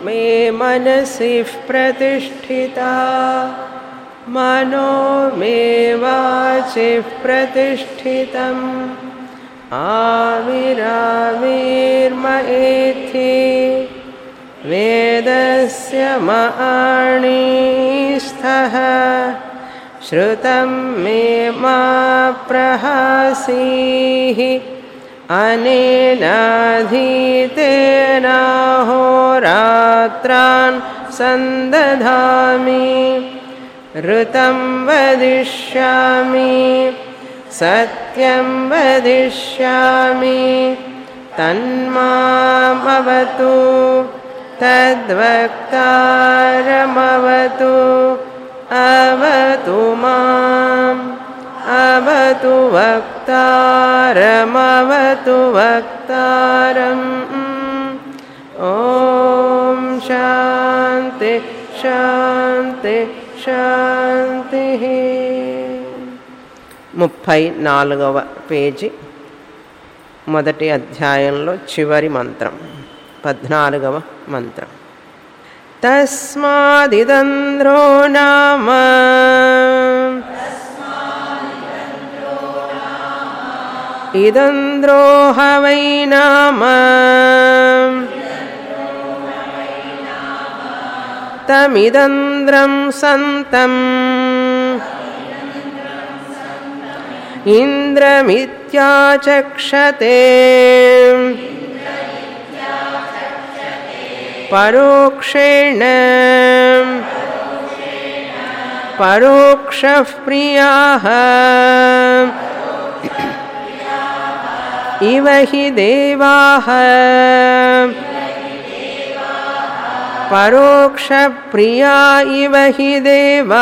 मे मनसि प्रतिष्ठिता मनो मे वाचिः प्रतिष्ठितम् आविराविर्म एथि वेदस्य मणिस्थः श्रुतं मे मा प्रहसीः अनेनाधीतेनाहोरात्रान् सन्दधामि ऋतं वदिष्यामि सत्यं वदिष्यामि तन्मामवतु तद्वक्तारमवतु अवतु माम् अवतु वक्तारमवतु वक्तारम् ॐ शान्ति శాంతి శాంతి ముప్పై నాలుగవ పేజీ మొదటి అధ్యాయంలో చివరి మంత్రం పద్నాలుగవ మంత్రం తస్మాదిదంధ్రో నామ ఇదంద్రోహ వై నామ తమిదంద్రం సంతం ఇంద్రమిత్యాచక్షతే పరోక్షేణ పరోక్ష ప్రియా ఇవ హి దేవా పరోక్షప్రియా ఇవ హి దేవా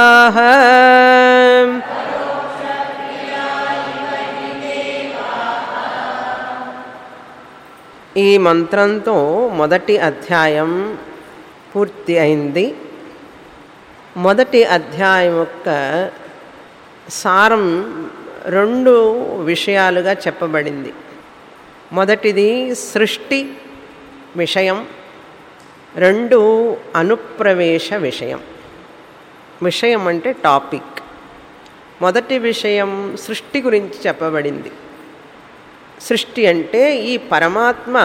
ఈ మంత్రంతో మొదటి అధ్యాయం పూర్తి అయింది మొదటి అధ్యాయం యొక్క సారం రెండు విషయాలుగా చెప్పబడింది మొదటిది సృష్టి విషయం రెండు అనుప్రవేశ విషయం విషయం అంటే టాపిక్ మొదటి విషయం సృష్టి గురించి చెప్పబడింది సృష్టి అంటే ఈ పరమాత్మ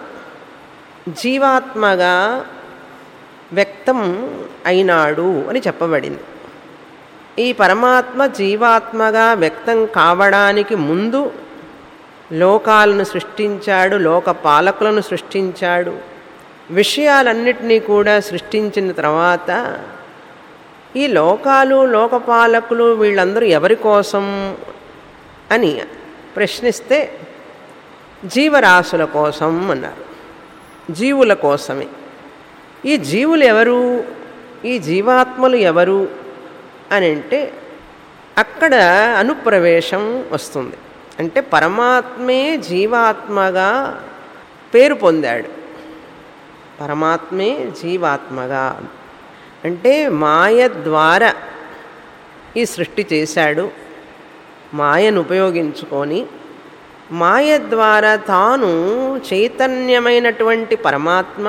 జీవాత్మగా వ్యక్తం అయినాడు అని చెప్పబడింది ఈ పరమాత్మ జీవాత్మగా వ్యక్తం కావడానికి ముందు లోకాలను సృష్టించాడు లోక పాలకులను సృష్టించాడు విషయాలన్నిటినీ కూడా సృష్టించిన తర్వాత ఈ లోకాలు లోకపాలకులు వీళ్ళందరూ ఎవరి కోసం అని ప్రశ్నిస్తే జీవరాశుల కోసం అన్నారు జీవుల కోసమే ఈ జీవులు ఎవరు ఈ జీవాత్మలు ఎవరు అని అంటే అక్కడ అనుప్రవేశం వస్తుంది అంటే పరమాత్మే జీవాత్మగా పేరు పొందాడు పరమాత్మే జీవాత్మగా అంటే మాయ ద్వారా ఈ సృష్టి చేశాడు మాయను ఉపయోగించుకొని మాయ ద్వారా తాను చైతన్యమైనటువంటి పరమాత్మ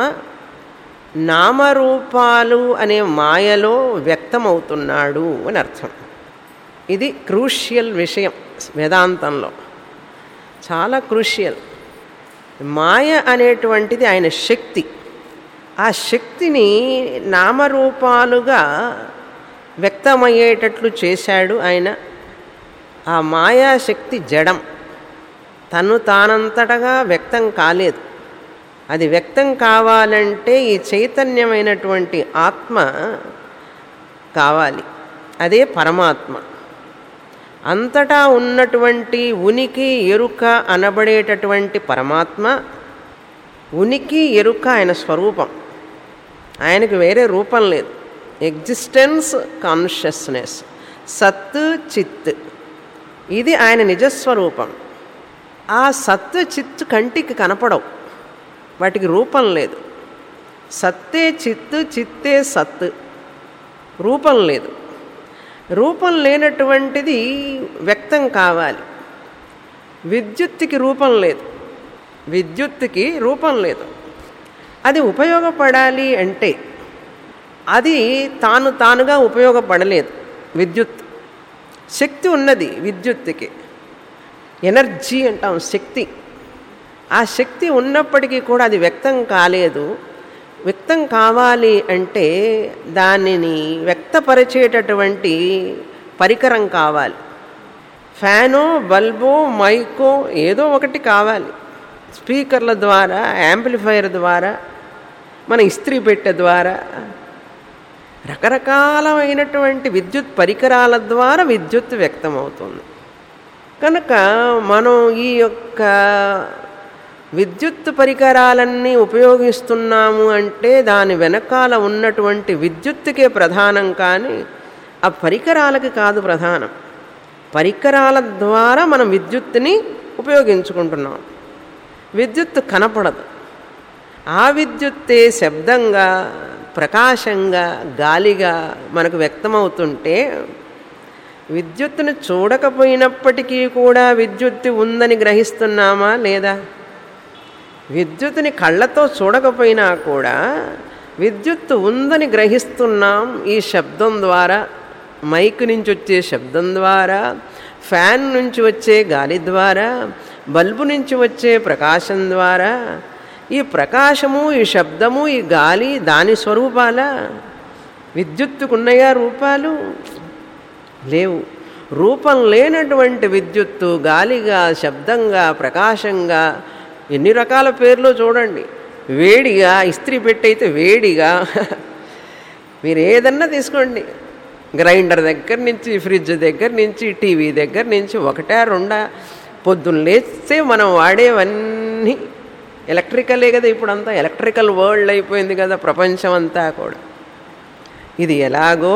నామరూపాలు అనే మాయలో వ్యక్తమవుతున్నాడు అని అర్థం ఇది క్రూషియల్ విషయం వేదాంతంలో చాలా క్రూషియల్ మాయ అనేటువంటిది ఆయన శక్తి ఆ శక్తిని నామరూపాలుగా వ్యక్తమయ్యేటట్లు చేశాడు ఆయన ఆ మాయాశక్తి జడం తను తానంతటగా వ్యక్తం కాలేదు అది వ్యక్తం కావాలంటే ఈ చైతన్యమైనటువంటి ఆత్మ కావాలి అదే పరమాత్మ అంతటా ఉన్నటువంటి ఉనికి ఎరుక అనబడేటటువంటి పరమాత్మ ఉనికి ఎరుక ఆయన స్వరూపం ఆయనకు వేరే రూపం లేదు ఎగ్జిస్టెన్స్ కాన్షియస్నెస్ సత్ చిత్ ఇది ఆయన నిజస్వరూపం ఆ సత్ చిత్ కంటికి కనపడవు వాటికి రూపం లేదు సత్తే చిత్తు చిత్తే సత్ రూపం లేదు రూపం లేనటువంటిది వ్యక్తం కావాలి విద్యుత్తుకి రూపం లేదు విద్యుత్తుకి రూపం లేదు అది ఉపయోగపడాలి అంటే అది తాను తానుగా ఉపయోగపడలేదు విద్యుత్ శక్తి ఉన్నది విద్యుత్తుకి ఎనర్జీ అంటాం శక్తి ఆ శక్తి ఉన్నప్పటికీ కూడా అది వ్యక్తం కాలేదు వ్యక్తం కావాలి అంటే దానిని వ్యక్తపరిచేటటువంటి పరికరం కావాలి ఫ్యానో బల్బో మైకో ఏదో ఒకటి కావాలి స్పీకర్ల ద్వారా యాంప్లిఫైయర్ ద్వారా మన ఇస్త్రీ పెట్టె ద్వారా రకరకాలమైనటువంటి విద్యుత్ పరికరాల ద్వారా విద్యుత్ వ్యక్తమవుతుంది కనుక మనం ఈ యొక్క విద్యుత్ పరికరాలన్నీ ఉపయోగిస్తున్నాము అంటే దాని వెనకాల ఉన్నటువంటి విద్యుత్తుకే ప్రధానం కానీ ఆ పరికరాలకి కాదు ప్రధానం పరికరాల ద్వారా మనం విద్యుత్తుని ఉపయోగించుకుంటున్నాం విద్యుత్తు కనపడదు ఆ విద్యుత్తే శబ్దంగా ప్రకాశంగా గాలిగా మనకు వ్యక్తమవుతుంటే విద్యుత్తును చూడకపోయినప్పటికీ కూడా విద్యుత్తు ఉందని గ్రహిస్తున్నామా లేదా విద్యుత్తుని కళ్ళతో చూడకపోయినా కూడా విద్యుత్తు ఉందని గ్రహిస్తున్నాం ఈ శబ్దం ద్వారా మైక్ నుంచి వచ్చే శబ్దం ద్వారా ఫ్యాన్ నుంచి వచ్చే గాలి ద్వారా బల్బు నుంచి వచ్చే ప్రకాశం ద్వారా ఈ ప్రకాశము ఈ శబ్దము ఈ గాలి దాని స్వరూపాల విద్యుత్తుకున్నాయా రూపాలు లేవు రూపం లేనటువంటి విద్యుత్తు గాలిగా శబ్దంగా ప్రకాశంగా ఎన్ని రకాల పేర్లు చూడండి వేడిగా ఇస్త్రీ పెట్టయితే వేడిగా మీరు ఏదన్నా తీసుకోండి గ్రైండర్ దగ్గర నుంచి ఫ్రిడ్జ్ దగ్గర నుంచి టీవీ దగ్గర నుంచి ఒకటా రెండా పొద్దున్న లేస్తే మనం వాడేవన్నీ ఎలక్ట్రికలే కదా ఇప్పుడు అంతా ఎలక్ట్రికల్ వరల్డ్ అయిపోయింది కదా ప్రపంచం అంతా కూడా ఇది ఎలాగో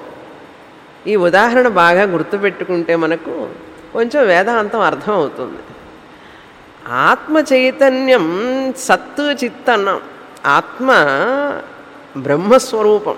ఈ ఉదాహరణ బాగా గుర్తుపెట్టుకుంటే మనకు కొంచెం వేదాంతం అర్థమవుతుంది ఆత్మ చైతన్యం సత్తు చిత్ అన్నాం ఆత్మ బ్రహ్మస్వరూపం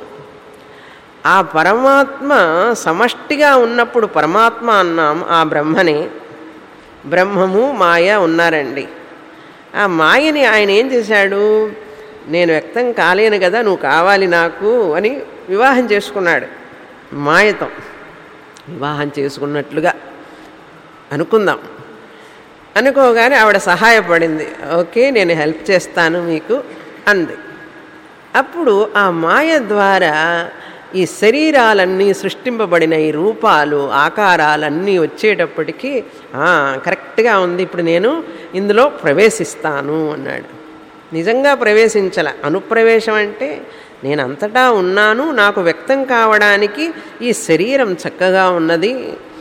ఆ పరమాత్మ సమష్టిగా ఉన్నప్పుడు పరమాత్మ అన్నాం ఆ బ్రహ్మని బ్రహ్మము మాయ ఉన్నారండి ఆ మాయని ఆయన ఏం చేశాడు నేను వ్యక్తం కాలేను కదా నువ్వు కావాలి నాకు అని వివాహం చేసుకున్నాడు మాయతో వివాహం చేసుకున్నట్లుగా అనుకుందాం అనుకోగానే ఆవిడ సహాయపడింది ఓకే నేను హెల్ప్ చేస్తాను మీకు అంది అప్పుడు ఆ మాయ ద్వారా ఈ శరీరాలన్నీ సృష్టింపబడిన ఈ రూపాలు ఆకారాలన్నీ వచ్చేటప్పటికీ కరెక్ట్గా ఉంది ఇప్పుడు నేను ఇందులో ప్రవేశిస్తాను అన్నాడు నిజంగా ప్రవేశించల అనుప్రవేశం అంటే నేను అంతటా ఉన్నాను నాకు వ్యక్తం కావడానికి ఈ శరీరం చక్కగా ఉన్నది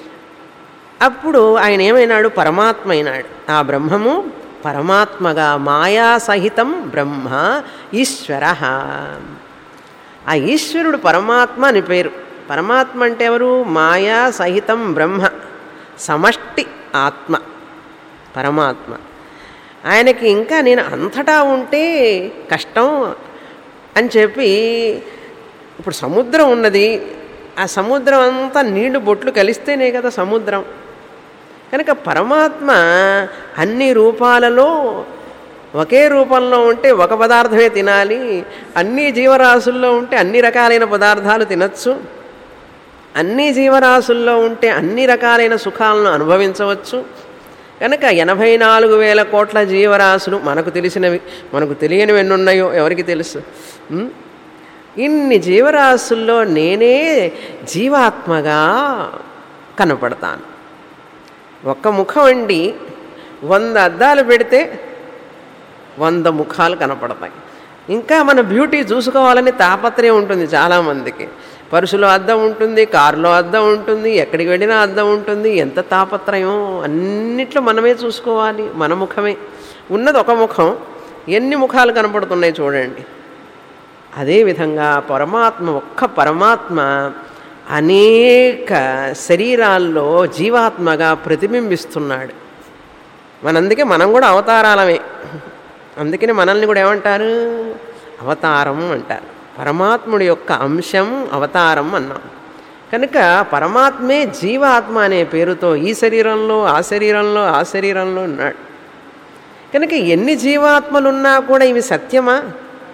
అప్పుడు ఆయన ఏమైనాడు పరమాత్మ అయినాడు ఆ బ్రహ్మము పరమాత్మగా మాయా సహితం బ్రహ్మ ఈశ్వర ఆ ఈశ్వరుడు పరమాత్మ అని పేరు పరమాత్మ అంటే ఎవరు మాయా సహితం బ్రహ్మ సమష్టి ఆత్మ పరమాత్మ ఆయనకి ఇంకా నేను అంతటా ఉంటే కష్టం అని చెప్పి ఇప్పుడు సముద్రం ఉన్నది ఆ సముద్రం అంతా నీళ్లు బొట్లు కలిస్తేనే కదా సముద్రం కనుక పరమాత్మ అన్ని రూపాలలో ఒకే రూపంలో ఉంటే ఒక పదార్థమే తినాలి అన్ని జీవరాశుల్లో ఉంటే అన్ని రకాలైన పదార్థాలు తినచ్చు అన్ని జీవరాశుల్లో ఉంటే అన్ని రకాలైన సుఖాలను అనుభవించవచ్చు కనుక ఎనభై నాలుగు వేల కోట్ల జీవరాశులు మనకు తెలిసినవి మనకు తెలియనివి ఎన్ని ఉన్నాయో ఎవరికి తెలుసు ఉం? ఇన్ని జీవరాశుల్లో నేనే జీవాత్మగా కనపడతాను ఒక్క ముఖం అండి వంద అద్దాలు పెడితే వంద ముఖాలు కనపడతాయి ఇంకా మన బ్యూటీ చూసుకోవాలని తాపత్రయం ఉంటుంది చాలామందికి పరుసులో అద్దం ఉంటుంది కారులో అద్దం ఉంటుంది ఎక్కడికి వెళ్ళినా అద్దం ఉంటుంది ఎంత తాపత్రయం అన్నిట్లో మనమే చూసుకోవాలి మన ముఖమే ఉన్నది ఒక ముఖం ఎన్ని ముఖాలు కనపడుతున్నాయి చూడండి అదేవిధంగా పరమాత్మ ఒక్క పరమాత్మ అనేక శరీరాల్లో జీవాత్మగా ప్రతిబింబిస్తున్నాడు మనందుకే మనం కూడా అవతారాలమే అందుకని మనల్ని కూడా ఏమంటారు అవతారం అంటారు పరమాత్ముడి యొక్క అంశం అవతారం అన్నాం కనుక పరమాత్మే జీవాత్మ అనే పేరుతో ఈ శరీరంలో ఆ శరీరంలో ఆ శరీరంలో ఉన్నాడు కనుక ఎన్ని జీవాత్మలున్నా కూడా ఇవి సత్యమా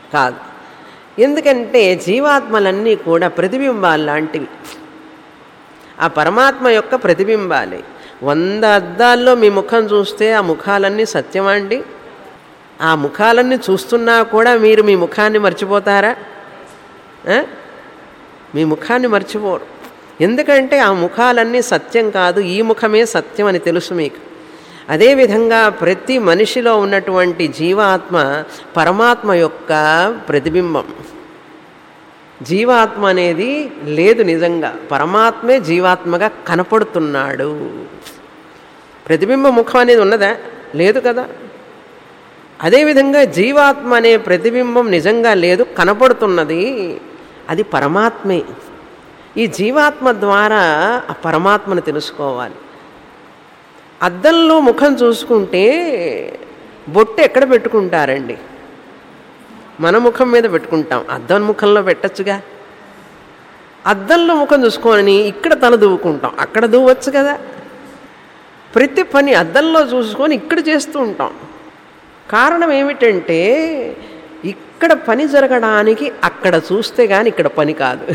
కాదు ఎందుకంటే జీవాత్మలన్నీ కూడా ప్రతిబింబాలు లాంటివి ఆ పరమాత్మ యొక్క ప్రతిబింబాలే వంద అద్దాల్లో మీ ముఖం చూస్తే ఆ ముఖాలన్నీ సత్యమా అండి ఆ ముఖాలన్నీ చూస్తున్నా కూడా మీరు మీ ముఖాన్ని మర్చిపోతారా ఆ? మీ ముఖాన్ని మర్చిపోరు ఎందుకంటే ఆ ముఖాలన్నీ సత్యం కాదు ఈ ముఖమే సత్యం అని తెలుసు మీకు అదేవిధంగా ప్రతి మనిషిలో ఉన్నటువంటి జీవాత్మ పరమాత్మ యొక్క ప్రతిబింబం జీవాత్మ అనేది లేదు నిజంగా పరమాత్మే జీవాత్మగా కనపడుతున్నాడు ప్రతిబింబ ముఖం అనేది ఉన్నదా లేదు కదా అదేవిధంగా జీవాత్మ అనే ప్రతిబింబం నిజంగా లేదు కనపడుతున్నది అది పరమాత్మే ఈ జీవాత్మ ద్వారా ఆ పరమాత్మను తెలుసుకోవాలి అద్దంలో ముఖం చూసుకుంటే బొట్టు ఎక్కడ పెట్టుకుంటారండి మన ముఖం మీద పెట్టుకుంటాం అద్దం ముఖంలో పెట్టచ్చుగా అద్దంలో ముఖం చూసుకొని ఇక్కడ తల దువ్వుకుంటాం అక్కడ దువ్వచ్చు కదా ప్రతి పని అద్దంలో చూసుకొని ఇక్కడ చేస్తూ ఉంటాం కారణం ఏమిటంటే ఇక్కడ పని జరగడానికి అక్కడ చూస్తే కానీ ఇక్కడ పని కాదు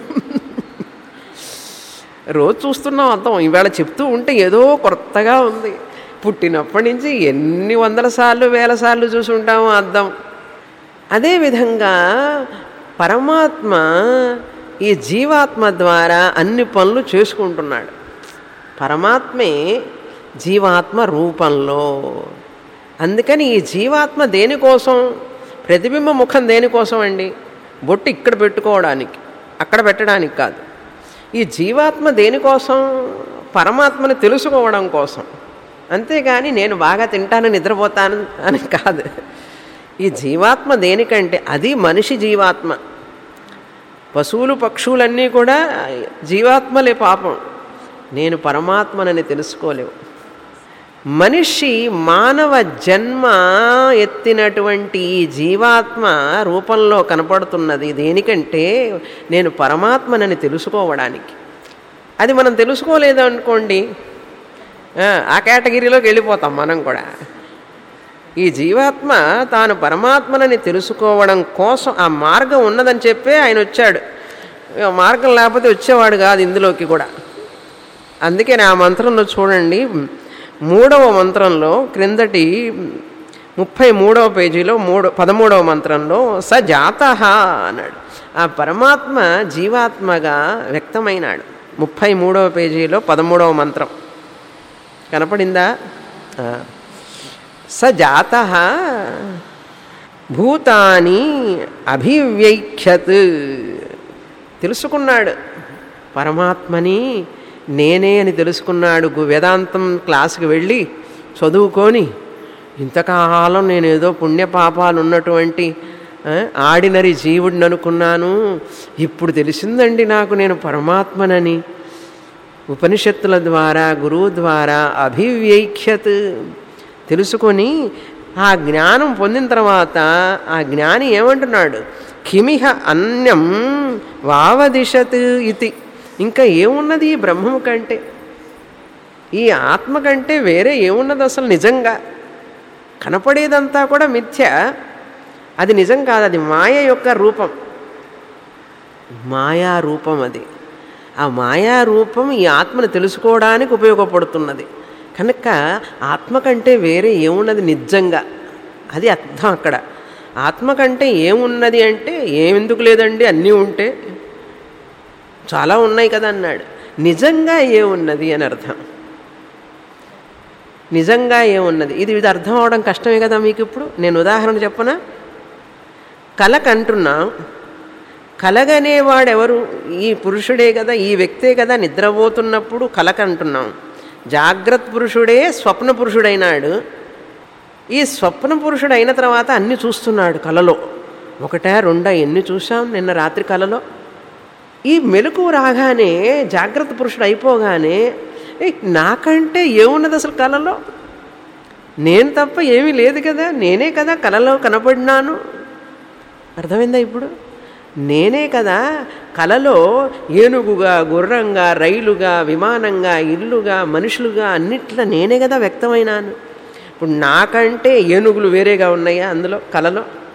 రోజు చూస్తున్నాం అర్థం ఇవాళ చెప్తూ ఉంటే ఏదో కొత్తగా ఉంది పుట్టినప్పటి నుంచి ఎన్ని వందల సార్లు వేల సార్లు చూసి ఉంటామో అర్థం అదేవిధంగా పరమాత్మ ఈ జీవాత్మ ద్వారా అన్ని పనులు చేసుకుంటున్నాడు పరమాత్మే జీవాత్మ రూపంలో అందుకని ఈ జీవాత్మ దేనికోసం ప్రతిబింబ ముఖం దేనికోసం అండి బొట్టు ఇక్కడ పెట్టుకోవడానికి అక్కడ పెట్టడానికి కాదు ఈ జీవాత్మ దేనికోసం పరమాత్మను తెలుసుకోవడం కోసం అంతేగాని నేను బాగా తింటాను నిద్రపోతాను అని కాదు ఈ జీవాత్మ దేనికంటే అది మనిషి జీవాత్మ పశువులు పక్షువులన్నీ కూడా జీవాత్మలే పాపం నేను పరమాత్మనని తెలుసుకోలేవు మనిషి మానవ జన్మ ఎత్తినటువంటి ఈ జీవాత్మ రూపంలో కనపడుతున్నది దేనికంటే నేను పరమాత్మనని తెలుసుకోవడానికి అది మనం తెలుసుకోలేదు అనుకోండి ఆ, ఆ కేటగిరీలోకి వెళ్ళిపోతాం మనం కూడా ఈ జీవాత్మ తాను పరమాత్మనని తెలుసుకోవడం కోసం ఆ మార్గం ఉన్నదని చెప్పే ఆయన వచ్చాడు ఇక మార్గం లేకపోతే వచ్చేవాడు కాదు ఇందులోకి కూడా అందుకే ఆ మంత్రంలో చూడండి మూడవ మంత్రంలో క్రిందటి ముప్పై మూడవ పేజీలో మూడు పదమూడవ మంత్రంలో స జాత అన్నాడు ఆ పరమాత్మ జీవాత్మగా వ్యక్తమైనాడు ముప్పై మూడవ పేజీలో పదమూడవ మంత్రం కనపడిందా ఆ. స జాత భూతాని అభివ్యైఖ్యత్ తెలుసుకున్నాడు పరమాత్మని నేనే అని తెలుసుకున్నాడు గు- వేదాంతం క్లాస్కి వెళ్ళి చదువుకొని ఇంతకాలం నేను ఏదో పుణ్యపాపాలు ఉన్నటువంటి ఆ, ఆడినరి జీవుడిని అనుకున్నాను ఇప్పుడు తెలిసిందండి నాకు నేను పరమాత్మనని ఉపనిషత్తుల ద్వారా గురువు ద్వారా అభివ్యైఖ్యత్ తెలుసుకొని ఆ జ్ఞానం పొందిన తర్వాత ఆ జ్ఞాని ఏమంటున్నాడు కిమిహ అన్యం వావదిశత్ ఇది ఇంకా ఏమున్నది ఈ బ్రహ్మము కంటే ఈ ఆత్మ కంటే వేరే ఏమున్నది అసలు నిజంగా కనపడేదంతా కూడా మిథ్య అది నిజం కాదు అది మాయ యొక్క రూపం మాయా రూపం అది ఆ మాయా రూపం ఈ ఆత్మను తెలుసుకోవడానికి ఉపయోగపడుతున్నది కనుక ఆత్మ కంటే వేరే ఏమున్నది నిజంగా అది అర్థం అక్కడ ఆత్మ కంటే ఏమున్నది అంటే ఏమెందుకు లేదండి అన్నీ ఉంటే చాలా ఉన్నాయి కదా అన్నాడు నిజంగా ఏమున్నది అని అర్థం నిజంగా ఏమున్నది ఇది ఇది అర్థం అవడం కష్టమే కదా మీకు ఇప్పుడు నేను ఉదాహరణ చెప్పనా కలకంటున్నాం కలగనేవాడెవరు ఈ పురుషుడే కదా ఈ వ్యక్తే కదా నిద్రపోతున్నప్పుడు కలకంటున్నాం జాగ్రత్త పురుషుడే స్వప్న పురుషుడైనాడు ఈ స్వప్న పురుషుడు అయిన తర్వాత అన్ని చూస్తున్నాడు కలలో ఒకటా రెండా ఎన్ని చూసాం నిన్న రాత్రి కలలో ఈ మెలకు రాగానే జాగ్రత్త పురుషుడు అయిపోగానే "ఏ, నాకంటే ఏమున్నది అసలు కలలో నేను తప్ప ఏమీ లేదు కదా నేనే కదా కలలో కనపడినాను అర్థమైందా ఇప్పుడు నేనే కదా కలలో ఏనుగుగా గుర్రంగా రైలుగా విమానంగా ఇల్లుగా మనుషులుగా అన్నిట్లో నేనే కదా వ్యక్తమైనాను ఇప్పుడు నాకంటే ఏనుగులు వేరేగా ఉన్నాయా అందులో కలలో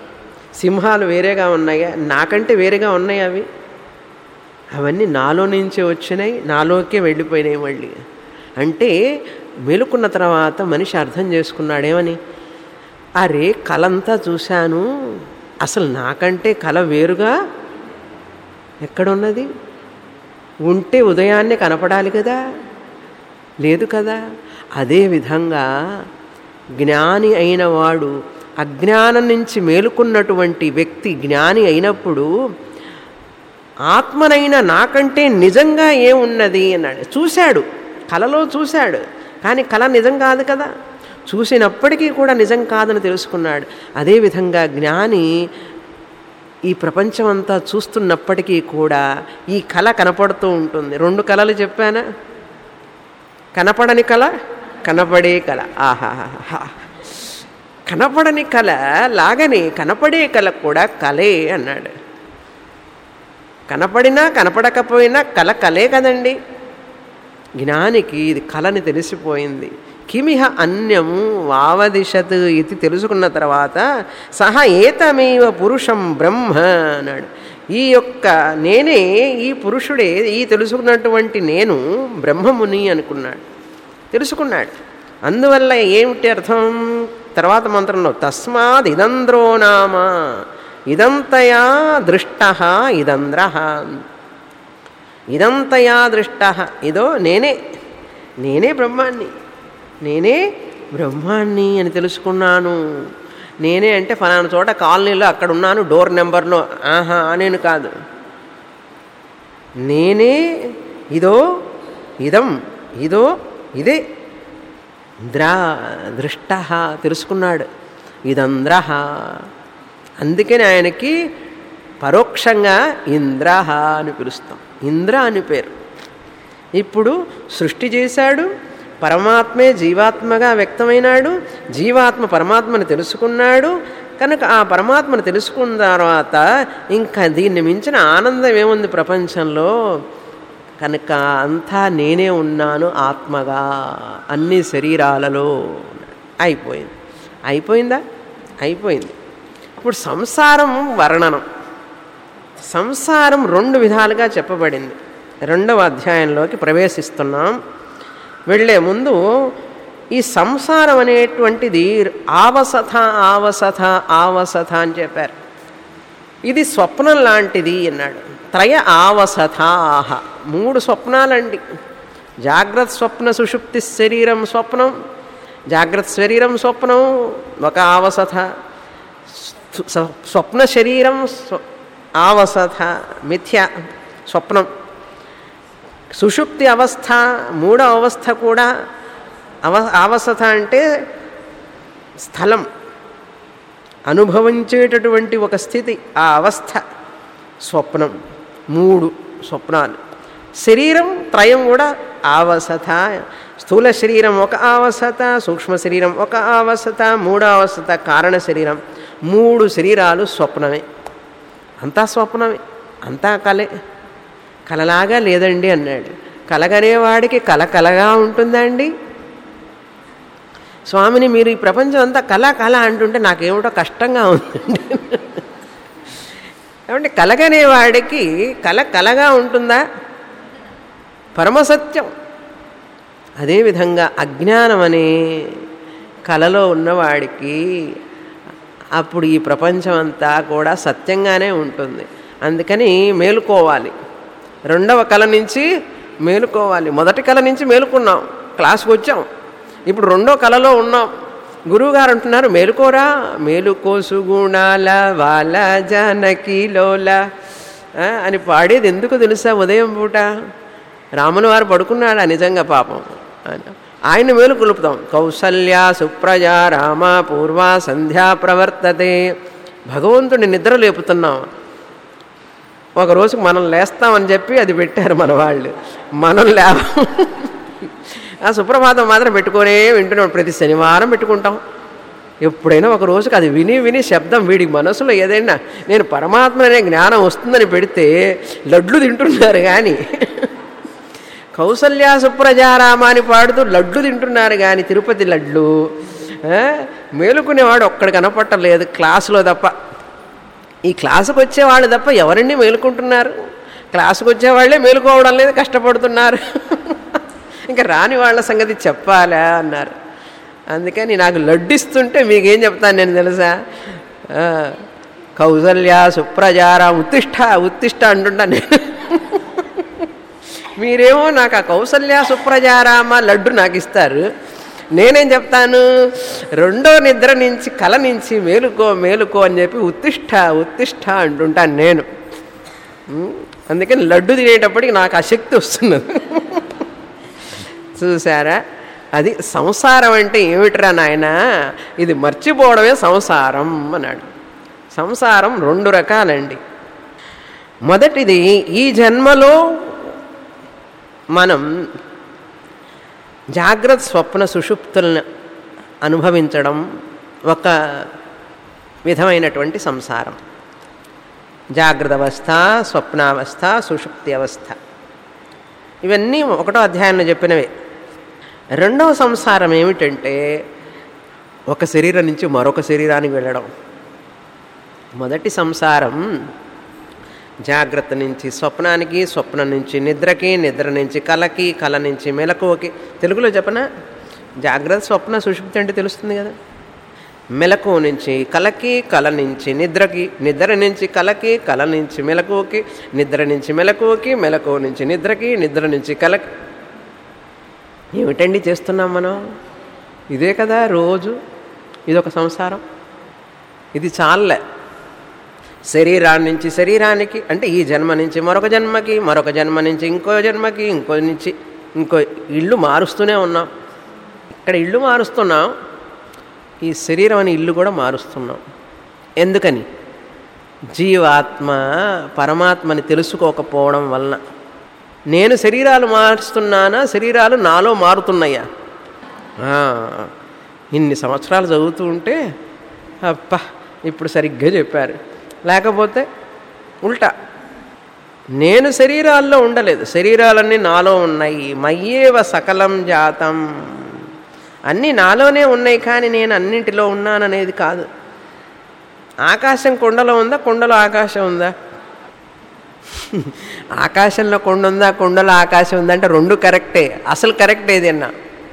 సింహాలు వేరేగా ఉన్నాయా నాకంటే వేరేగా ఉన్నాయి అవి అవన్నీ నాలో నుంచే వచ్చినాయి నాలోకే వెళ్ళిపోయినాయి మళ్ళీ అంటే మేలుకున్న తర్వాత మనిషి అర్థం చేసుకున్నాడేమని అరే కలంతా చూశాను అసలు నాకంటే కళ వేరుగా ఎక్కడున్నది ఉంటే ఉదయాన్నే కనపడాలి కదా లేదు కదా అదేవిధంగా జ్ఞాని అయిన వాడు అజ్ఞానం నుంచి మేలుకున్నటువంటి వ్యక్తి జ్ఞాని అయినప్పుడు ఆత్మనైనా నాకంటే నిజంగా ఏమున్నది అన్నాడు చూశాడు కలలో చూశాడు కానీ కళ నిజం కాదు కదా చూసినప్పటికీ కూడా నిజం కాదని తెలుసుకున్నాడు అదేవిధంగా జ్ఞాని ఈ ప్రపంచమంతా చూస్తున్నప్పటికీ కూడా ఈ కళ కనపడుతూ ఉంటుంది రెండు కళలు చెప్పానా కనపడని కళ కనపడే కళ ఆహాహా కనపడని కళ లాగని కనపడే కళ కూడా కలే అన్నాడు కనపడినా కనపడకపోయినా కళ కలే కదండి జ్ఞానికి ఇది కళని తెలిసిపోయింది కిమిహ అన్యము వావదిశత్ ఇది తెలుసుకున్న తర్వాత సహ ఏతమేవ పురుషం బ్రహ్మ అన్నాడు ఈ యొక్క నేనే ఈ పురుషుడే ఈ తెలుసుకున్నటువంటి నేను బ్రహ్మముని అనుకున్నాడు తెలుసుకున్నాడు అందువల్ల ఏమిటి అర్థం తర్వాత మంత్రంలో తస్మాత్ ఇదంద్రో నామ ఇదంతయా దృష్ట ఇదంద్ర ఇదంతయా దృష్ట ఇదో నేనే నేనే బ్రహ్మాన్ని నేనే బ్రహ్మాన్ని అని తెలుసుకున్నాను నేనే అంటే ఫలానా చోట కాలనీలో అక్కడ ఉన్నాను డోర్ నెంబర్లో ఆహా నేను కాదు నేనే ఇదో ఇదం ఇదో ఇదే ఇంద్రా దృష్ట తెలుసుకున్నాడు ఇదంద్ర అందుకని ఆయనకి పరోక్షంగా ఇంద్ర అని పిలుస్తాం ఇంద్ర అని పేరు ఇప్పుడు సృష్టి చేశాడు పరమాత్మే జీవాత్మగా వ్యక్తమైనాడు జీవాత్మ పరమాత్మను తెలుసుకున్నాడు కనుక ఆ పరమాత్మను తెలుసుకున్న తర్వాత ఇంకా దీన్ని మించిన ఆనందం ఏముంది ప్రపంచంలో కనుక అంతా నేనే ఉన్నాను ఆత్మగా అన్ని శరీరాలలో అయిపోయింది అయిపోయిందా అయిపోయింది ఇప్పుడు సంసారం వర్ణనం సంసారం రెండు విధాలుగా చెప్పబడింది రెండవ అధ్యాయంలోకి ప్రవేశిస్తున్నాం వెళ్ళే ముందు ఈ సంసారం అనేటువంటిది ఆవసథ ఆవసథ ఆవసథ అని చెప్పారు ఇది స్వప్నం లాంటిది అన్నాడు త్రయ ఆవసథాహ మూడు స్వప్నాలండి జాగ్రత్త స్వప్న సుషుప్తి శరీరం స్వప్నం జాగ్రత్త శరీరం స్వప్నం ఒక ఆవసథ స్వప్న శరీరం ఆవసథ మిథ్య స్వప్నం సుషుప్తి అవస్థ మూడో అవస్థ కూడా అవ ఆవసథ అంటే స్థలం అనుభవించేటటువంటి ఒక స్థితి ఆ అవస్థ స్వప్నం మూడు స్వప్నాలు శరీరం త్రయం కూడా ఆవసత స్థూల శరీరం ఒక ఆవసత సూక్ష్మ శరీరం ఒక ఆవసత మూడో అవసత కారణ శరీరం మూడు శరీరాలు స్వప్నమే అంతా స్వప్నమే అంతా కలే కలలాగా లేదండి అన్నాడు కలగనేవాడికి కల కలగా ఉంటుందా అండి స్వామిని మీరు ఈ ప్రపంచం అంతా కళ కళ అంటుంటే నాకేమిటో కష్టంగా ఉందండి ఏమంటే కలగనేవాడికి కల కలగా ఉంటుందా పరమసత్యం అదేవిధంగా అజ్ఞానం అనే కలలో ఉన్నవాడికి అప్పుడు ఈ ప్రపంచం అంతా కూడా సత్యంగానే ఉంటుంది అందుకని మేలుకోవాలి రెండవ కళ నుంచి మేలుకోవాలి మొదటి కళ నుంచి మేలుకున్నాం క్లాస్కి వచ్చాం ఇప్పుడు రెండో కళలో ఉన్నాం గురువుగారు అంటున్నారు మేలుకోరా మేలుకో సుగుణాల వాల జానకిలోల అని పాడేది ఎందుకు తెలుసా ఉదయం పూట రాముల వారు పడుకున్నాడా నిజంగా పాపం ఆయన మేలు కొలుపుతాం కౌసల్య సుప్రజ రామ పూర్వ సంధ్యా ప్రవర్తతే భగవంతుడిని నిద్ర లేపుతున్నాం ఒక రోజుకు మనం లేస్తామని చెప్పి అది పెట్టారు మన వాళ్ళు మనం లేవ ఆ సుప్రభాతం మాత్రం పెట్టుకొనే వింటున్నాం ప్రతి శనివారం పెట్టుకుంటాం ఎప్పుడైనా ఒక రోజుకి అది విని విని శబ్దం వీడి మనసులో ఏదైనా నేను పరమాత్మ అనే జ్ఞానం వస్తుందని పెడితే లడ్లు తింటున్నారు కానీ కౌసల్య సుప్రజారామ అని పాడుతూ లడ్లు తింటున్నారు కానీ తిరుపతి లడ్లు మేలుకునేవాడు ఒక్కడ కనపట్టలేదు క్లాసులో తప్ప ఈ క్లాసుకు వచ్చేవాళ్ళు తప్ప ఎవరండి మేలుకుంటున్నారు క్లాసుకు వచ్చేవాళ్ళే మేలుకోవడం లేదు కష్టపడుతున్నారు ఇంకా రాని వాళ్ళ సంగతి చెప్పాలా అన్నారు అందుకని నాకు లడ్డిస్తుంటే మీకేం చెప్తాను నేను తెలుసా ఆ, కౌసల్య సుప్రజార ఉత్తిష్ట ఉత్తిష్ట అంటుంటా నేను మీరేమో నాకు ఆ కౌసల్య సుప్రజారామ లడ్డు నాకు ఇస్తారు నేనేం చెప్తాను రెండో నిద్ర నుంచి కల నుంచి మేలుకో మేలుకో అని చెప్పి ఉత్తిష్ట ఉత్తిష్ట అంటుంటాను నేను ఉం? అందుకని లడ్డు తినేటప్పటికి నాకు ఆ శక్తి వస్తున్నది చూసారా అది సంసారం అంటే ఏమిట్రా నాయన ఇది మర్చిపోవడమే సంసారం అన్నాడు సంసారం రెండు రకాలండి మొదటిది ఈ జన్మలో మనం జాగ్రత్త స్వప్న సుషుప్తులను అనుభవించడం ఒక విధమైనటువంటి సంసారం జాగ్రత్త అవస్థ స్వప్నావస్థ సుషుప్తి అవస్థ ఇవన్నీ ఒకటో అధ్యాయంలో చెప్పినవే రెండవ సంసారం ఏమిటంటే ఒక శరీరం నుంచి మరొక శరీరానికి వెళ్ళడం మొదటి సంసారం జాగ్రత్త నుంచి స్వప్నానికి స్వప్నం నుంచి నిద్రకి నిద్ర నుంచి కలకి కల నుంచి మెలకువకి తెలుగులో చెప్పనా జాగ్రత్త స్వప్న సుషుప్తి అంటే తెలుస్తుంది కదా మెలకు నుంచి కలకి కల నుంచి నిద్రకి నిద్ర నుంచి కలకి కల నుంచి మెలకువకి నిద్ర నుంచి మెలకువకి మెలకువ నుంచి నిద్రకి నిద్ర నుంచి కలకి ఏమిటండి చేస్తున్నాం మనం ఇదే కదా రోజు ఇదొక సంసారం ఇది చాలే శరీరాన్ని నుంచి శరీరానికి అంటే ఈ జన్మ నుంచి మరొక జన్మకి మరొక జన్మ నుంచి ఇంకో జన్మకి ఇంకో నుంచి ఇంకో ఇల్లు మారుస్తూనే ఉన్నాం ఇక్కడ ఇల్లు మారుస్తున్నాం ఈ శరీరం అనే ఇల్లు కూడా మారుస్తున్నాం ఎందుకని జీవాత్మ పరమాత్మని తెలుసుకోకపోవడం వలన నేను శరీరాలు మారుస్తున్నానా శరీరాలు నాలో మారుతున్నాయా ఆ, ఇన్ని సంవత్సరాలు చదువుతూ ఉంటే అప్ప ఇప్పుడు సరిగ్గా చెప్పారు లేకపోతే ఉల్టా నేను శరీరాల్లో ఉండలేదు శరీరాలన్నీ నాలో ఉన్నాయి మయ్యేవ సకలం జాతం అన్నీ నాలోనే ఉన్నాయి కానీ నేను అన్నింటిలో ఉన్నాననేది కాదు ఆకాశం కొండలో ఉందా కొండలో ఆకాశం ఉందా ఆకాశంలో కొండ ఉందా కొండలో ఆకాశం ఉందా అంటే రెండు కరెక్టే అసలు కరెక్ట్ ఏదన్నా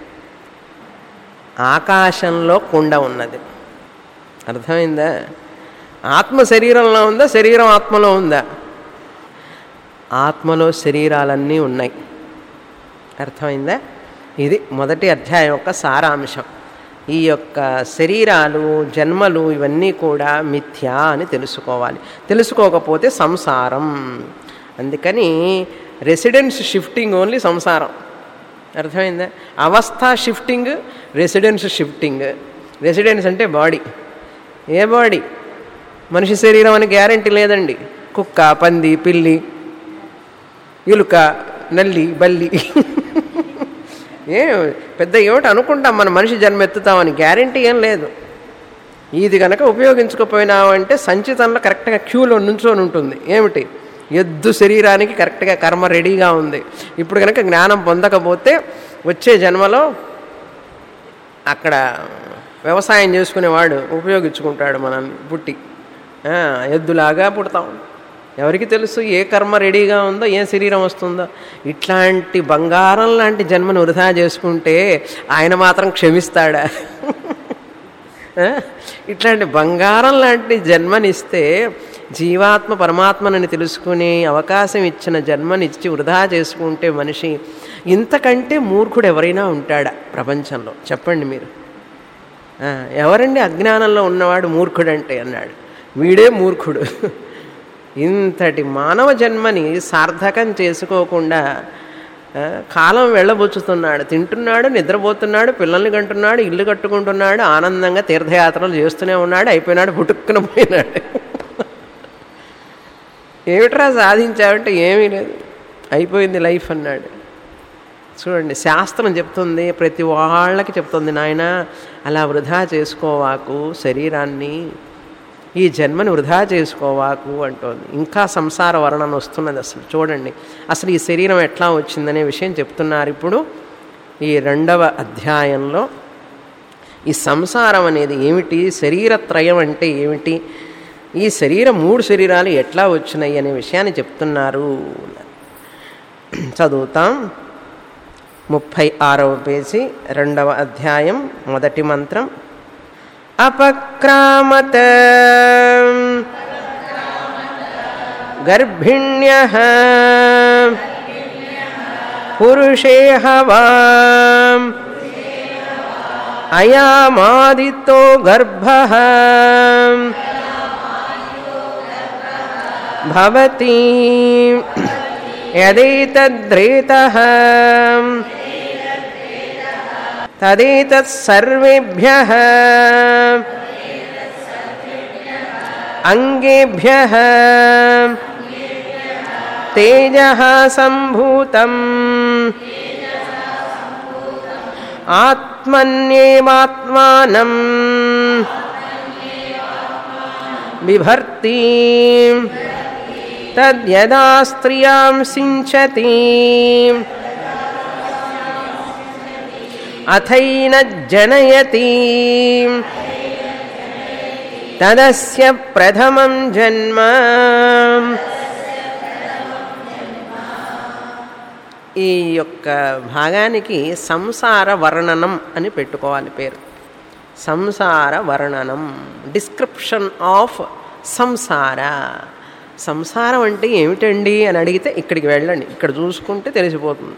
ఆకాశంలో కుండ ఉన్నది అర్థమైందా ఆత్మ శరీరంలో ఉందా శరీరం ఆత్మలో ఉందా ఆత్మలో శరీరాలన్నీ ఉన్నాయి అర్థమైందా ఇది మొదటి అధ్యాయం యొక్క సారాంశం ఈ యొక్క శరీరాలు జన్మలు ఇవన్నీ కూడా మిథ్యా అని తెలుసుకోవాలి తెలుసుకోకపోతే సంసారం అందుకని రెసిడెన్స్ షిఫ్టింగ్ ఓన్లీ సంసారం అర్థమైందా అవస్థ షిఫ్టింగ్ రెసిడెన్స్ షిఫ్టింగ్ రెసిడెన్స్ అంటే బాడీ ఏ బాడీ మనిషి శరీరం అని గ్యారంటీ లేదండి కుక్క పంది పిల్లి ఇలుక నల్లి బల్లి ఏ పెద్ద ఏమిటి అనుకుంటాం మన మనిషి జన్మ ఎత్తుతామని గ్యారంటీ ఏం లేదు ఇది కనుక ఉపయోగించకపోయినామంటే సంచితంలో కరెక్ట్గా క్యూలో నుంచొని ఉంటుంది ఏమిటి ఎద్దు శరీరానికి కరెక్ట్గా కర్మ రెడీగా ఉంది ఇప్పుడు కనుక జ్ఞానం పొందకపోతే వచ్చే జన్మలో అక్కడ వ్యవసాయం చేసుకునేవాడు ఉపయోగించుకుంటాడు మనల్ని పుట్టి ఆ, ఎద్దులాగా పుడతాం ఎవరికి తెలుసు ఏ కర్మ రెడీగా ఉందో ఏ శరీరం వస్తుందో ఇట్లాంటి బంగారం లాంటి జన్మను వృధా చేసుకుంటే ఆయన మాత్రం క్షమిస్తాడా ఆ? ఇట్లాంటి బంగారం లాంటి జన్మనిస్తే జీవాత్మ పరమాత్మనని తెలుసుకునే అవకాశం ఇచ్చిన జన్మనిచ్చి వృధా చేసుకుంటే మనిషి ఇంతకంటే మూర్ఖుడు ఎవరైనా ఉంటాడా ప్రపంచంలో చెప్పండి మీరు ఆ, ఎవరండి అజ్ఞానంలో ఉన్నవాడు మూర్ఖుడంటే అన్నాడు వీడే మూర్ఖుడు ఇంతటి మానవ జన్మని సార్థకం చేసుకోకుండా ఆ, కాలం వెళ్ళబుచ్చుతున్నాడు తింటున్నాడు నిద్రపోతున్నాడు పిల్లల్ని కంటున్నాడు ఇల్లు కట్టుకుంటున్నాడు ఆనందంగా తీర్థయాత్రలు చేస్తూనే ఉన్నాడు అయిపోయినాడు పుట్టుక్కున పోయినాడు ఏమిట్రా సాధించావంటే ఏమీ లేదు అయిపోయింది లైఫ్ అన్నాడు చూడండి శాస్త్రం చెప్తుంది ప్రతి వాళ్ళకి చెప్తుంది నాయన అలా వృధా చేసుకోవాకు శరీరాన్ని ఈ జన్మని వృధా చేసుకోవాకు అంటోంది ఇంకా సంసార వర్ణన వస్తున్నది అసలు చూడండి అసలు ఈ శరీరం ఎట్లా వచ్చిందనే విషయం చెప్తున్నారు ఇప్పుడు ఈ రెండవ అధ్యాయంలో ఈ సంసారం అనేది ఏమిటి శరీరత్రయం అంటే ఏమిటి ఈ శరీరం మూడు శరీరాలు ఎట్లా వచ్చినాయి అనే విషయాన్ని చెప్తున్నారు చదువుతాం ముప్పై ఆరవ పేజీ రెండవ అధ్యాయం మొదటి మంత్రం అపక్రామత గర్భిణ్య పురుషే హవా అయామాదితో గర్భ భవతి యదేతద్రేతః తదేతత్సర్వేభ్యः అంగేభ్యः తేజः సంభూతం ఆత్మన్యేవాత్మానం బిభర్తి తద్యదా స్త్రియాం సించతి అథైన జనయతి తదస్య ప్రథమం జన్మ ఈ యొక్క భాగానికి సంసార వర్ణనం అని పెట్టుకోవాలి పేరు సంసార వర్ణనం డిస్క్రిప్షన్ ఆఫ్ సంసార సంసారం అంటే ఏమిటండి అని అడిగితే ఇక్కడికి వెళ్ళండి ఇక్కడ చూసుకుంటే తెలిసిపోతుంది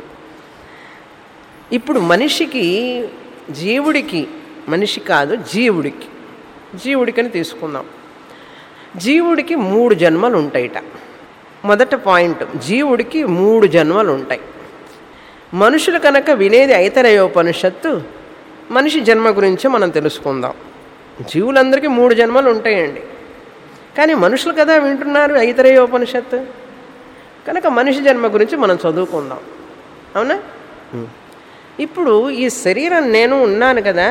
ఇప్పుడు మనిషికి జీవుడికి మనిషి కాదు జీవుడికి జీవుడికని తీసుకుందాం జీవుడికి మూడు జన్మలు ఉంటాయిట మొదట పాయింట్ జీవుడికి మూడు జన్మలు ఉంటాయి మనుషులు కనుక వినేది ఐతరేయోపనిషత్తు మనిషి జన్మ గురించి మనం తెలుసుకుందాం జీవులందరికీ మూడు జన్మలు ఉంటాయండి కానీ మనుషులు కదా వింటున్నారు ఐతరేయోపనిషత్తు కనుక మనిషి జన్మ గురించి మనం చదువుకుందాం అవునా ఇప్పుడు ఈ శరీరం నేను ఉన్నాను కదా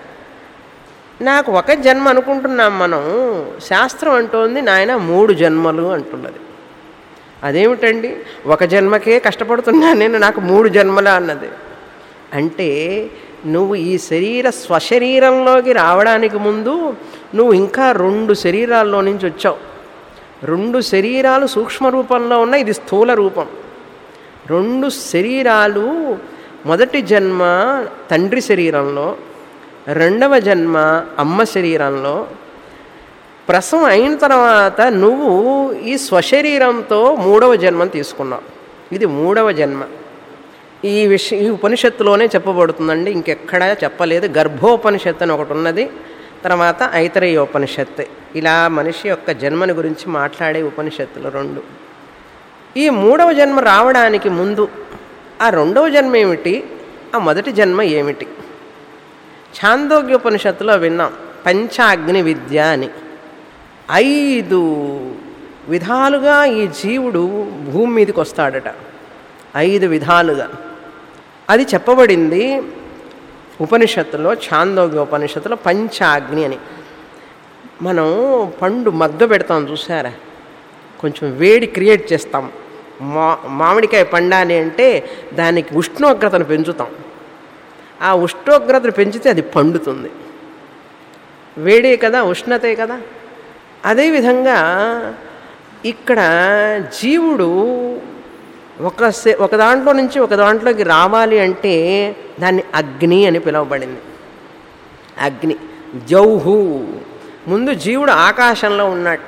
నాకు ఒక జన్మ అనుకుంటున్నాం మనం శాస్త్రం అంటోంది నాయన మూడు జన్మలు అంటున్నది అదేమిటండి ఒక జన్మకే కష్టపడుతున్నా నేను నాకు మూడు జన్మల అన్నది అంటే నువ్వు ఈ శరీర స్వశరీరంలోకి రావడానికి ముందు నువ్వు ఇంకా రెండు శరీరాల్లో నుంచి వచ్చావు రెండు శరీరాలు సూక్ష్మ రూపంలో ఉన్నాయి ఇది స్థూల రూపం రెండు శరీరాలు మొదటి జన్మ తండ్రి శరీరంలో రెండవ జన్మ అమ్మ శరీరంలో ప్రసవం అయిన తర్వాత నువ్వు ఈ స్వశరీరంతో మూడవ జన్మను తీసుకున్నావు ఇది మూడవ జన్మ ఈ విషయం ఈ ఉపనిషత్తులోనే చెప్పబడుతుందండి ఇంకెక్కడా చెప్పలేదు గర్భోపనిషత్తు అని ఒకటి ఉన్నది తర్వాత ఐతరేయ ఉపనిషత్తు ఇలా మనిషి యొక్క జన్మని గురించి మాట్లాడే ఉపనిషత్తులు రెండు ఈ మూడవ జన్మ రావడానికి ముందు ఆ రెండవ జన్మ ఏమిటి ఆ మొదటి జన్మ ఏమిటి ఛాందోగ్యోపనిషత్తులో విన్నాం పంచాగ్ని విద్య అని ఐదు విధాలుగా ఈ జీవుడు భూమి మీదకి వస్తాడట ఐదు విధాలుగా అది చెప్పబడింది ఉపనిషత్తులో ఛాందోగ్య ఉపనిషత్తులో పంచాగ్ని అని మనం పండు మగ్గ పెడతాం చూసారా కొంచెం వేడి క్రియేట్ చేస్తాం మా మామిడికాయ పండాలి అంటే దానికి ఉష్ణోగ్రతను పెంచుతాం ఆ ఉష్ణోగ్రతను పెంచితే అది పండుతుంది వేడే కదా ఉష్ణతే కదా అదేవిధంగా ఇక్కడ జీవుడు ఒక సె- ఒక దాంట్లో నుంచి ఒక దాంట్లోకి రావాలి అంటే దాన్ని అగ్ని అని పిలువబడింది అగ్ని జౌహు ముందు జీవుడు ఆకాశంలో ఉన్నట్టు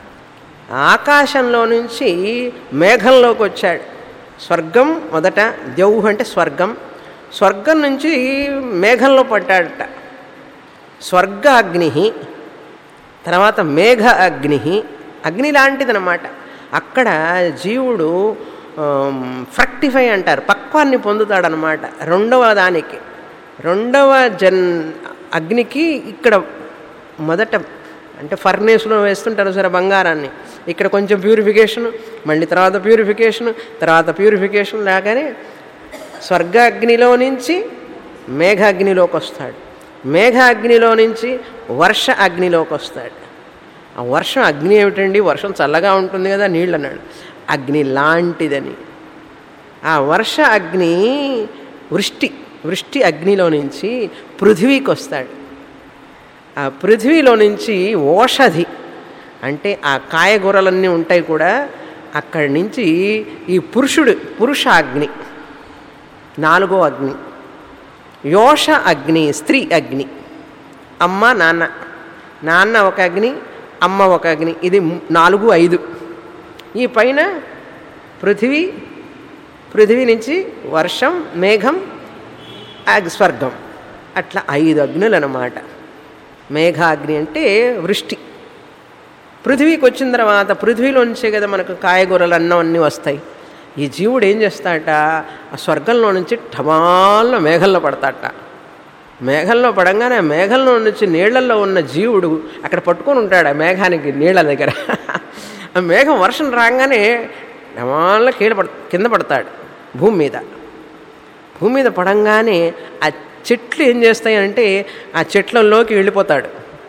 ఆకాశంలో నుంచి మేఘంలోకి వచ్చాడు స్వర్గం మొదట జౌహు అంటే స్వర్గం స్వర్గం నుంచి మేఘంలో పడ్డాడట స్వర్గ అగ్ని తర్వాత మేఘ అగ్ని అగ్ని లాంటిదనమాట అక్కడ జీవుడు ఫ్రక్టిఫై అంటారు పక్వాన్ని పొందుతాడనమాట రెండవ దానికి రెండవ జన్ అగ్నికి ఇక్కడ మొదట అంటే ఫర్నేస్లో వేస్తుంటారు సరే బంగారాన్ని ఇక్కడ కొంచెం ప్యూరిఫికేషన్ మళ్ళీ తర్వాత ప్యూరిఫికేషన్ తర్వాత ప్యూరిఫికేషన్ లాగానే స్వర్గ అగ్నిలో నుంచి మేఘ అగ్నిలోకి వస్తాడు మేఘ అగ్నిలో నుంచి వర్ష అగ్నిలోకి వస్తాడు ఆ వర్షం అగ్ని ఏమిటండి వర్షం చల్లగా ఉంటుంది కదా నీళ్ళు అన్నాడు అగ్ని లాంటిదని ఆ వర్ష అగ్ని వృష్టి వృష్టి అగ్నిలో నుంచి పృథివీకి వస్తాడు ఆ పృథివీలో నుంచి ఓషధి అంటే ఆ కాయగూరలన్నీ ఉంటాయి కూడా అక్కడి నుంచి ఈ పురుషుడు పురుష అగ్ని నాలుగో అగ్ని యోష అగ్ని స్త్రీ అగ్ని అమ్మ నాన్న నాన్న ఒక అగ్ని అమ్మ ఒక అగ్ని ఇది ము- నాలుగు ఐదు ఈ పైన పృథివీ పృథివీ నుంచి వర్షం మేఘం అగ్ స్వర్గం అట్లా ఐదు అగ్నులు అన్నమాట మేఘాగ్ని అంటే వృష్టి పృథివీకి వచ్చిన తర్వాత పృథివీలోంచే కదా మనకు కాయగూరలు అన్నం అన్నీ వస్తాయి ఈ జీవుడు ఏం చేస్తాడట ఆ స్వర్గంలో నుంచి ఠమాల్లో మేఘంలో పడతాడట మేఘంలో పడంగానే ఆ మేఘంలో నుంచి నీళ్లలో ఉన్న జీవుడు అక్కడ పట్టుకొని ఉంటాడు ఆ మేఘానికి నీళ్ళ దగ్గర ఆ మేఘం వర్షం రాగానే ఢమాల్లో కీళ్ళ పడ కింద పడతాడు భూమి మీద భూమి మీద పడంగానే ఆ చెట్లు ఏం చేస్తాయంటే ఆ చెట్లలోకి వెళ్ళిపోతాడు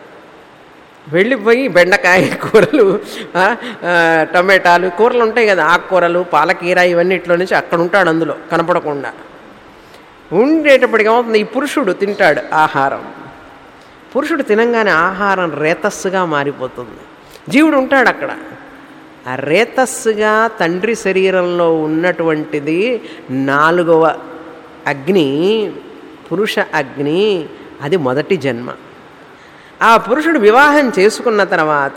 వెళ్ళిపోయి బెండకాయ కూరలు ఆ, ఆ, టమాటాలు కూరలు ఉంటాయి కదా ఆకుకూరలు పాలకీర ఇవన్నీ ఇట్ల నుంచి అక్కడ ఉంటాడు అందులో కనపడకుండా ఉండేటప్పటికి ఏమవుతుంది ఈ పురుషుడు తింటాడు ఆహారం పురుషుడు తినంగానే ఆహారం రేతస్సుగా మారిపోతుంది జీవుడు ఉంటాడు అక్కడ ఆ రేతస్సుగా తండ్రి శరీరంలో ఉన్నటువంటిది నాలుగవ అగ్ని పురుష అగ్ని అది మొదటి జన్మ ఆ పురుషుడు వివాహం చేసుకున్న తర్వాత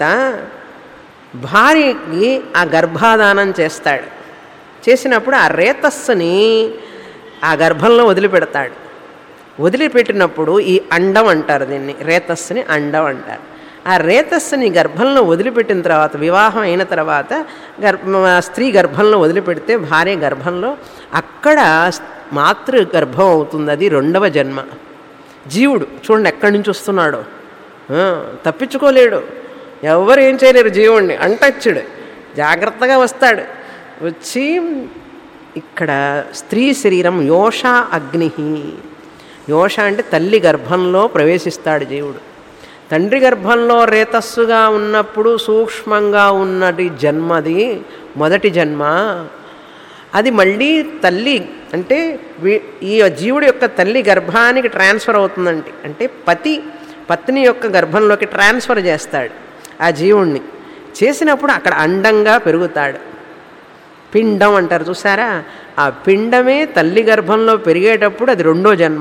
భార్యకి ఆ గర్భాధానం చేస్తాడు చేసినప్పుడు ఆ రేతస్సుని ఆ గర్భంలో వదిలిపెడతాడు వదిలిపెట్టినప్పుడు ఈ అండం అంటారు దీన్ని రేతస్సుని అండం అంటారు ఆ రేతస్సుని గర్భంలో వదిలిపెట్టిన తర్వాత వివాహం అయిన తర్వాత గర్భ స్త్రీ గర్భంలో వదిలిపెడితే భార్య గర్భంలో అక్కడ మాతృ గర్భం అవుతుంది అది రెండవ జన్మ జీవుడు చూడండి ఎక్కడి నుంచి వస్తున్నాడో ఆ, తప్పించుకోలేడు ఎవరు ఏం చేయలేరు జీవుణ్ణి అంటచ్చుడు జాగ్రత్తగా వస్తాడు వచ్చి ఇక్కడ స్త్రీ శరీరం యోష అగ్ని యోష అంటే తల్లి గర్భంలో ప్రవేశిస్తాడు జీవుడు తండ్రి గర్భంలో రేతస్సుగా ఉన్నప్పుడు సూక్ష్మంగా ఉన్నటి జన్మది మొదటి జన్మ అది మళ్ళీ తల్లి అంటే వీ- ఈ జీవుడి యొక్క తల్లి గర్భానికి ట్రాన్స్ఫర్ అవుతుందండి అంటే పతి పత్ని యొక్క గర్భంలోకి ట్రాన్స్ఫర్ చేస్తాడు ఆ జీవుణ్ణి చేసినప్పుడు అక్కడ అండంగా పెరుగుతాడు పిండం అంటారు చూసారా ఆ పిండమే తల్లి గర్భంలో పెరిగేటప్పుడు అది రెండో జన్మ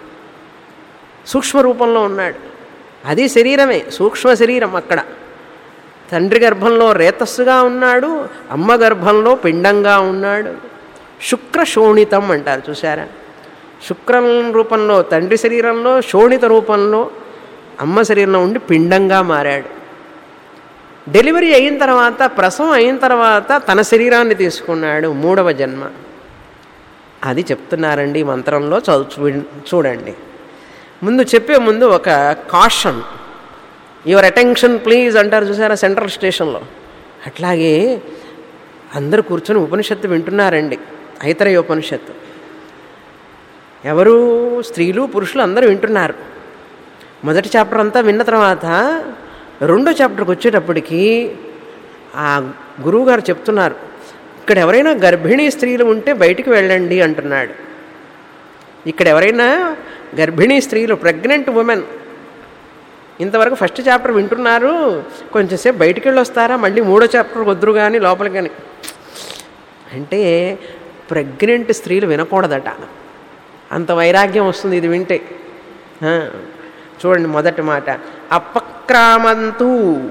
సూక్ష్మ రూపంలో ఉన్నాడు అది శరీరమే సూక్ష్మ శరీరం అక్కడ తండ్రి గర్భంలో రేతస్సుగా ఉన్నాడు అమ్మ గర్భంలో పిండంగా ఉన్నాడు శుక్ర శోణితం అంటారు చూసారా శుక్రం రూపంలో తండ్రి శరీరంలో శోణిత రూపంలో అమ్మ శరీరంలో ఉండి పిండంగా మారాడు డెలివరీ అయిన తర్వాత ప్రసవం అయిన తర్వాత తన శరీరాన్ని తీసుకున్నాడు మూడవ జన్మ అది చెప్తున్నారండి ఈ మంత్రంలో చదువు చూ- చూడండి ముందు చెప్పే ముందు ఒక కాషన్ యువర్ అటెన్షన్ ప్లీజ్ అంటారు చూసారా సెంట్రల్ స్టేషన్లో అట్లాగే అందరూ కూర్చొని ఉపనిషత్తు వింటున్నారండి ఐతరేయ ఉపనిషత్తు ఎవరు స్త్రీలు పురుషులు అందరూ వింటున్నారు మొదటి చాప్టర్ అంతా విన్న తర్వాత రెండో చాప్టర్కి వచ్చేటప్పటికి ఆ గురువుగారు చెప్తున్నారు ఇక్కడ ఎవరైనా గర్భిణీ స్త్రీలు ఉంటే బయటికి వెళ్ళండి అంటున్నాడు ఇక్కడ ఎవరైనా గర్భిణీ స్త్రీలు ప్రెగ్నెంట్ ఉమెన్ ఇంతవరకు ఫస్ట్ చాప్టర్ వింటున్నారు కొంచెంసేపు బయటికి వెళ్ళి వస్తారా మళ్ళీ మూడో చాప్టర్ వద్దురు కానీ లోపలికి కానీ అంటే ప్రెగ్నెంట్ స్త్రీలు వినకూడదట అంత వైరాగ్యం వస్తుంది ఇది వింటే ఆ, చూడండి మొదటి మాట అపక్రామంతు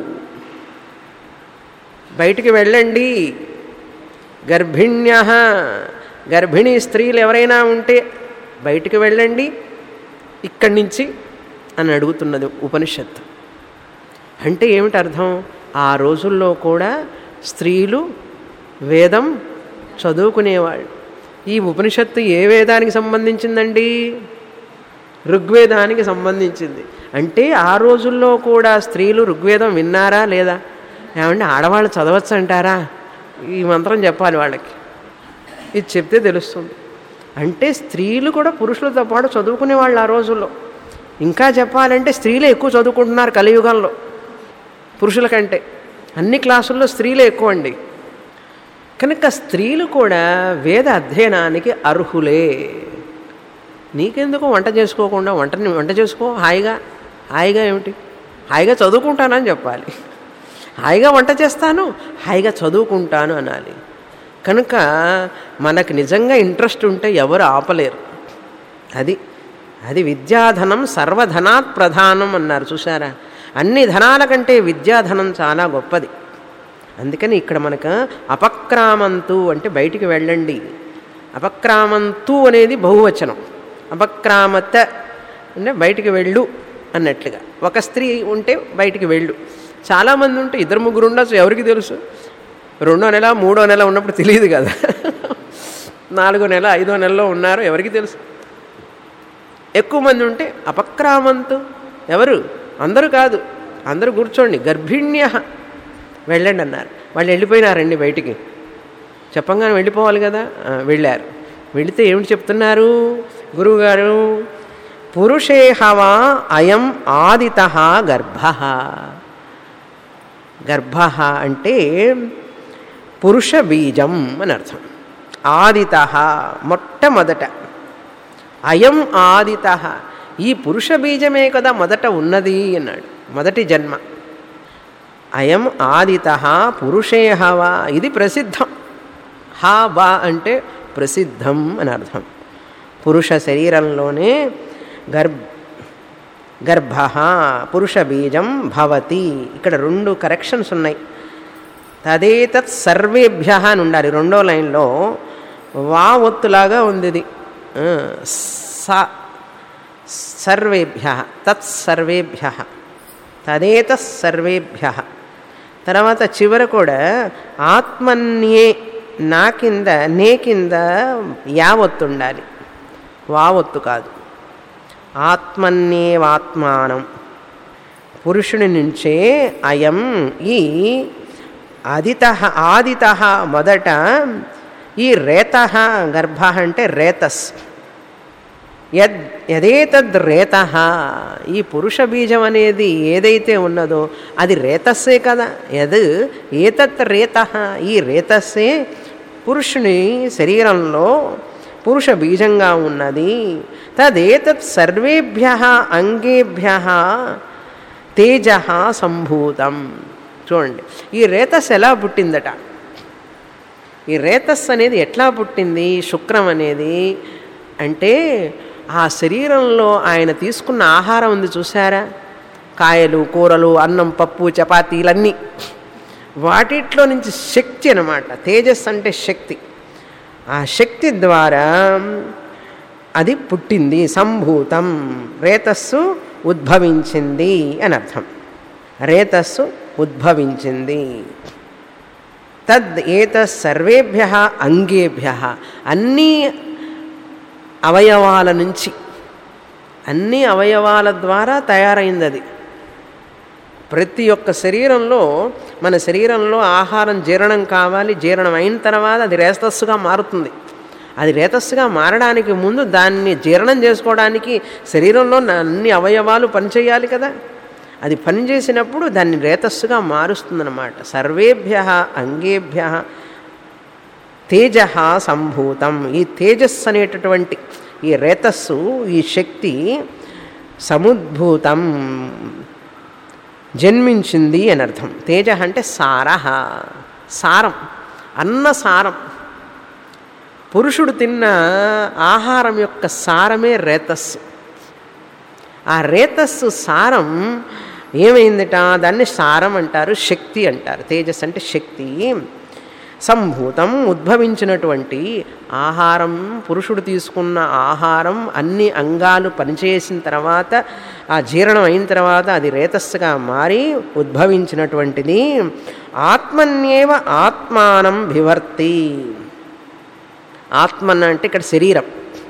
బయటికి వెళ్ళండి గర్భిణ్య గర్భిణీ స్త్రీలు ఎవరైనా ఉంటే బయటికి వెళ్ళండి ఇక్కడి నుంచి అని అడుగుతున్నది ఉపనిషత్తు అంటే ఏమిటి అర్థం ఆ రోజుల్లో కూడా స్త్రీలు వేదం చదువుకునేవాళ్ళు ఈ ఉపనిషత్తు ఏ వేదానికి సంబంధించిందండి ఋగ్వేదానికి సంబంధించింది అంటే ఆ రోజుల్లో కూడా స్త్రీలు ఋగ్వేదం విన్నారా లేదా ఏమంటే ఆడవాళ్ళు చదవచ్చు అంటారా ఈ మంత్రం చెప్పాలి వాళ్ళకి ఇది చెప్తే తెలుస్తుంది అంటే స్త్రీలు కూడా పురుషులతో పాటు చదువుకునే వాళ్ళు ఆ రోజుల్లో ఇంకా చెప్పాలంటే స్త్రీలే ఎక్కువ చదువుకుంటున్నారు కలియుగంలో పురుషుల కంటే అన్ని క్లాసుల్లో స్త్రీలే ఎక్కువ అండి కనుక స్త్రీలు కూడా వేద అధ్యయనానికి అర్హులే నీకెందుకు వంట చేసుకోకుండా వంటని వంట చేసుకో హాయిగా హాయిగా ఏమిటి హాయిగా చదువుకుంటానని చెప్పాలి హాయిగా వంట చేస్తాను హాయిగా చదువుకుంటాను అనాలి కనుక మనకు నిజంగా ఇంట్రెస్ట్ ఉంటే ఎవరు ఆపలేరు అది అది విద్యాధనం సర్వధనాత్ ప్రధానం అన్నారు చూసారా అన్ని ధనాల కంటే విద్యాధనం చాలా గొప్పది అందుకని ఇక్కడ మనకు అపక్రామంతు అంటే బయటికి వెళ్ళండి అపక్రామంతు అనేది బహువచనం అపక్రామత అంటే బయటికి వెళ్ళు అన్నట్లుగా ఒక స్త్రీ ఉంటే బయటికి వెళ్ళు చాలామంది ఉంటే ఇద్దరు ముగ్గురు ఉండొచ్చు ఎవరికి తెలుసు రెండో నెల మూడో నెల ఉన్నప్పుడు తెలియదు కదా నాలుగో నెల ఐదో నెలలో ఉన్నారు ఎవరికి తెలుసు ఎక్కువ మంది ఉంటే అపక్రామంతు ఎవరు అందరూ కాదు అందరూ కూర్చోండి గర్భిణ్య వెళ్ళండి అన్నారు వాళ్ళు వెళ్ళిపోయినారండి బయటికి చెప్పంగానే వెళ్ళిపోవాలి కదా ఆ, వెళ్ళారు వెళితే ఏమిటి చెప్తున్నారు గురువుగారు పురుషేహవా అయం ఆదిత గర్భ గర్భ అంటే పురుష బీజం అని అర్థం ఆదిత మొట్టమొదట అయం ఆదిత ఈ పురుష బీజమే కదా మొదట ఉన్నది అన్నాడు మొదటి జన్మ అయం ఆదిత పురుషే హవా ఇది ప్రసిద్ధం హా వా అంటే ప్రసిద్ధం అని అర్థం పురుష శరీరంలోనే గర్భ గర్భ పురుష బీజం భవతి ఇక్కడ రెండు కరెక్షన్స్ ఉన్నాయి తదేతత్ సర్వేభ్య అని ఉండాలి రెండో లైన్లో వా ఒత్తులాగా ఉంది ఇది ఆ, స సర్వేభ్య తత్సర్వేభ్య తదేత సర్వేభ్య తర్వాత చివర కూడా ఆత్మన్యే నా కింద నే కింద యావత్తు ఉండాలి వావత్తు కాదు ఆత్మన్యేవాత్మానం పురుషుని నుంచే అయం ఈ ఆదిత ఆదిత మొదట ఈ రేత గర్భ అంటే రేతస్ యద్ యదేతద్ రేత ఈ పురుష బీజం అనేది ఏదైతే ఉన్నదో అది రేతస్సే కదా యద్ ఏతత్ రేత ఈ రేతస్సే పురుషుని శరీరంలో పురుష బీజంగా ఉన్నది తదేతత్ సర్వేభ్య అంగేభ్య తేజ సంభూతం చూడండి ఈ రేతస్ ఎలా పుట్టిందట ఈ రేతస్ అనేది ఎట్లా పుట్టింది శుక్రం అనేది అంటే ఆ శరీరంలో ఆయన తీసుకున్న ఆహారం ఉంది చూసారా కాయలు కూరలు అన్నం పప్పు చపాతీలన్నీ వాటిట్లో నుంచి శక్తి అనమాట తేజస్ అంటే శక్తి ఆ శక్తి ద్వారా అది పుట్టింది సంభూతం రేతస్సు ఉద్భవించింది అని అర్థం రేతస్సు ఉద్భవించింది తద్ ఏత సర్వేభ్య అంగేభ్య అన్నీ అవయవాల నుంచి అన్ని అవయవాల ద్వారా తయారైంది అది ప్రతి ఒక్క శరీరంలో మన శరీరంలో ఆహారం జీర్ణం కావాలి జీర్ణం అయిన తర్వాత అది రేతస్సుగా మారుతుంది అది రేతస్సుగా మారడానికి ముందు దాన్ని జీర్ణం చేసుకోవడానికి శరీరంలో అన్ని అవయవాలు పనిచేయాలి కదా అది పనిచేసినప్పుడు దాన్ని రేతస్సుగా మారుస్తుందన్నమాట సర్వేభ్య అంగేభ్య తేజ సంభూతం ఈ తేజస్సు అనేటటువంటి ఈ రేతస్సు ఈ శక్తి సముద్భూతం జన్మించింది అని అర్థం తేజ అంటే సార సారం అన్న సారం పురుషుడు తిన్న ఆహారం యొక్క సారమే రేతస్సు ఆ రేతస్సు సారం ఏమైందిట దాన్ని సారం అంటారు శక్తి అంటారు తేజస్ అంటే శక్తి సంభూతం ఉద్భవించినటువంటి ఆహారం పురుషుడు తీసుకున్న ఆహారం అన్ని అంగాలు పనిచేసిన తర్వాత ఆ జీర్ణం అయిన తర్వాత అది రేతస్సుగా మారి ఉద్భవించినటువంటిది ఆత్మన్యేవ ఆత్మానం వివర్తి ఆత్మన్న అంటే ఇక్కడ శరీరం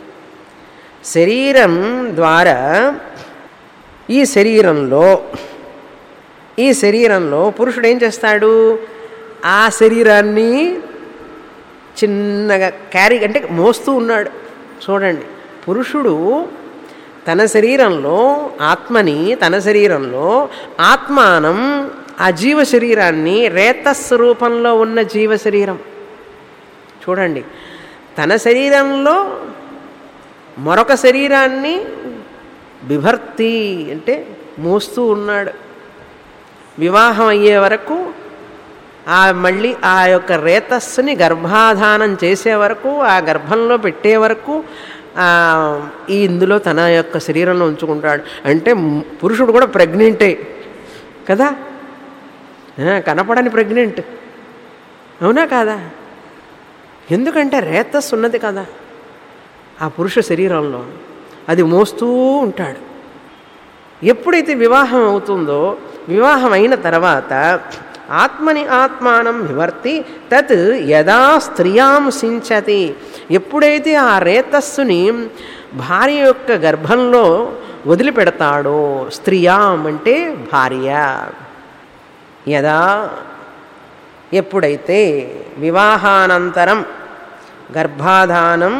శరీరం ద్వారా ఈ శరీరంలో ఈ శరీరంలో పురుషుడు ఏం చేస్తాడు ఆ శరీరాన్ని చిన్నగా క్యారీ అంటే మోస్తూ ఉన్నాడు చూడండి పురుషుడు తన శరీరంలో ఆత్మని తన శరీరంలో ఆత్మానం ఆ జీవ శరీరాన్ని రేతస్ రూపంలో ఉన్న జీవ శరీరం చూడండి తన శరీరంలో మరొక శరీరాన్ని బిభర్తి అంటే మోస్తూ ఉన్నాడు వివాహం అయ్యే వరకు ఆ మళ్ళీ ఆ యొక్క రేతస్సుని గర్భాధానం చేసే వరకు ఆ గర్భంలో పెట్టే వరకు ఆ, ఈ ఇందులో తన యొక్క శరీరంలో ఉంచుకుంటాడు అంటే మ్- పురుషుడు కూడా ప్రెగ్నెంటే కదా ఆ, కనపడని ప్రెగ్నెంట్ అవునా కాదా ఎందుకంటే రేతస్సు ఉన్నది కదా ఆ పురుష శరీరంలో అది మోస్తూ ఉంటాడు ఎప్పుడైతే వివాహం అవుతుందో వివాహం అయిన తర్వాత ఆత్మని ఆత్మానం వివర్తి తత్ యదా స్త్రియాం సించతి ఎప్పుడైతే ఆ రేతస్సుని భార్య యొక్క గర్భంలో వదిలిపెడతాడో స్త్రియాం అంటే భార్య యదా ఎప్పుడైతే వివాహానంతరం గర్భాధానం